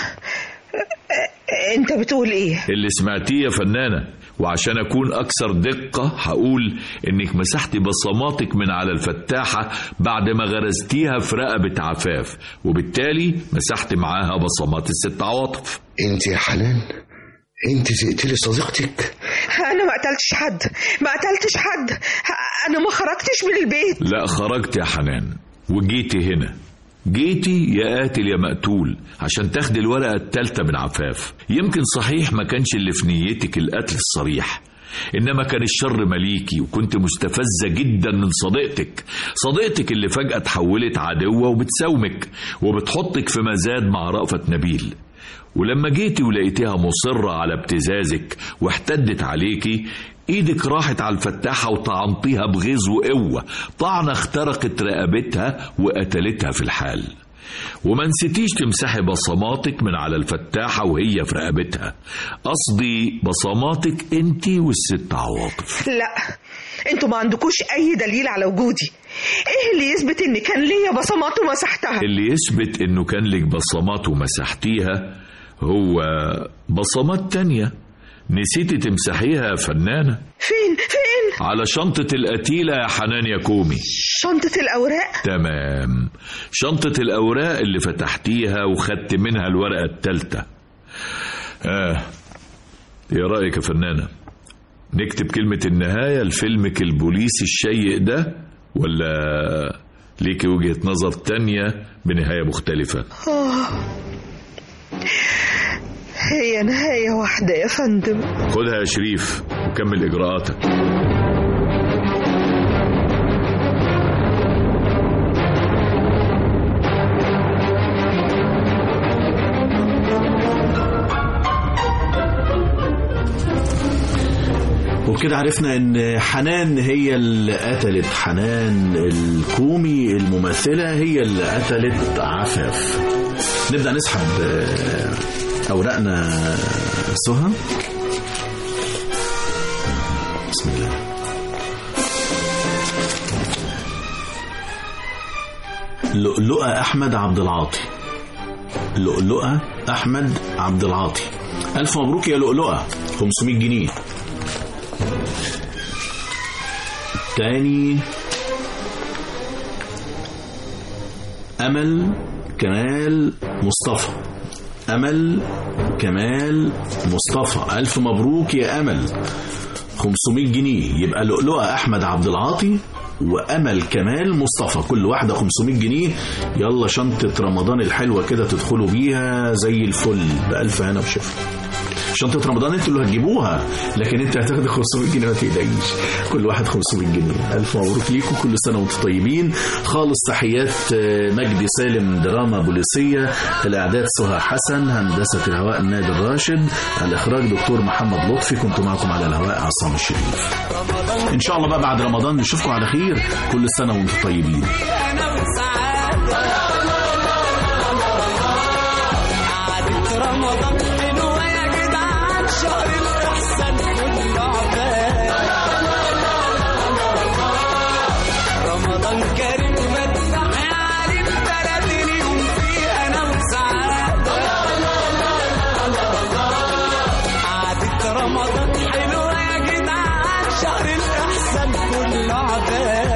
انت بتقول ايه اللي سمعتيه يا فنانة وعشان أكون أكثر دقة هقول إنك مسحتي بصماتك من على الفتاحة بعد ما غرزتيها في رقبة عفاف وبالتالي مسحت معاها بصمات الست عواطف انت يا حنان انت تقتلي صديقتك انا ما قتلتش حد ما قتلتش حد انا ما خرجتش من البيت لا خرجت يا حنان وجيتي هنا جيتي يا قاتل يا مقتول عشان تاخدي الورقة التالتة من عفاف يمكن صحيح ما كانش اللي في نيتك القتل الصريح إنما كان الشر مليكي وكنت مستفزة جدا من صديقتك صديقتك اللي فجأة اتحولت عدوة وبتساومك وبتحطك في مزاد مع رأفت نبيل ولما جيتي ولقيتيها مصرة على ابتزازك واحتدت عليكي ايدك راحت على الفتاحة وطعنتيها بغيظ وقوة طعنة اخترقت رقبتها وقتلتها في الحال وما نسيتيش تمسحي بصماتك من على الفتاحة وهي في رقبتها قصدي بصماتك انت والست عواطف لا انتوا ما عندكوش اي دليل على وجودي ايه اللي يثبت ان كان ليا بصمات ومسحتها اللي يثبت انه كان لك بصمات ومسحتيها هو بصمات تانية نسيتي تمسحيها يا فنانة فين فين على شنطة القتيلة يا حنان يا كومي شنطة الأوراق تمام شنطة الأوراق اللي فتحتيها وخدت منها الورقة التالتة آه ايه رأيك يا فنانة نكتب كلمة النهاية لفيلمك البوليسي الشيق ده ولا ليكي وجهة نظر تانية بنهاية مختلفة آه. هي نهاية واحدة يا فندم خدها يا شريف وكمل إجراءاتك وبكده عرفنا ان حنان هي اللي قتلت حنان الكومي الممثلة هي اللي قتلت عفاف نبدأ نسحب آه، أوراقنا سهى بسم الله لؤلؤة أحمد عبد العاطي لؤلؤة أحمد عبد العاطي ألف مبروك يا لؤلؤة 500 جنيه تاني أمل كمال مصطفى أمل كمال مصطفى ألف مبروك يا أمل 500 جنيه يبقى لؤلؤة أحمد عبد العاطي وأمل كمال مصطفى كل واحدة 500 جنيه يلا شنطة رمضان الحلوة كده تدخلوا بيها زي الفل بألف هنا وشفا شنطة رمضان انتوا اللي هتجيبوها لكن انت هتاخد 500 جنيه ما تقلقيش كل واحد 500 جنيه ألف مبروك ليكم كل سنة وانتم طيبين خالص تحيات آه، مجدي سالم دراما بوليسية الإعداد سهى حسن هندسة الهواء نادي الراشد الإخراج دكتور محمد لطفي كنت معكم على الهواء عصام الشريف إن شاء الله بقى بعد رمضان نشوفكم على خير كل سنة وانتم طيبين عادة رمضان حلوة يا جدعان شهر الإحسان كله عباد رمضان كريم مدح عليك تلاتين يوم فيه أنا وسعادة عادة رمضان حلوة يا جدعان شهر الإحسان كله عباد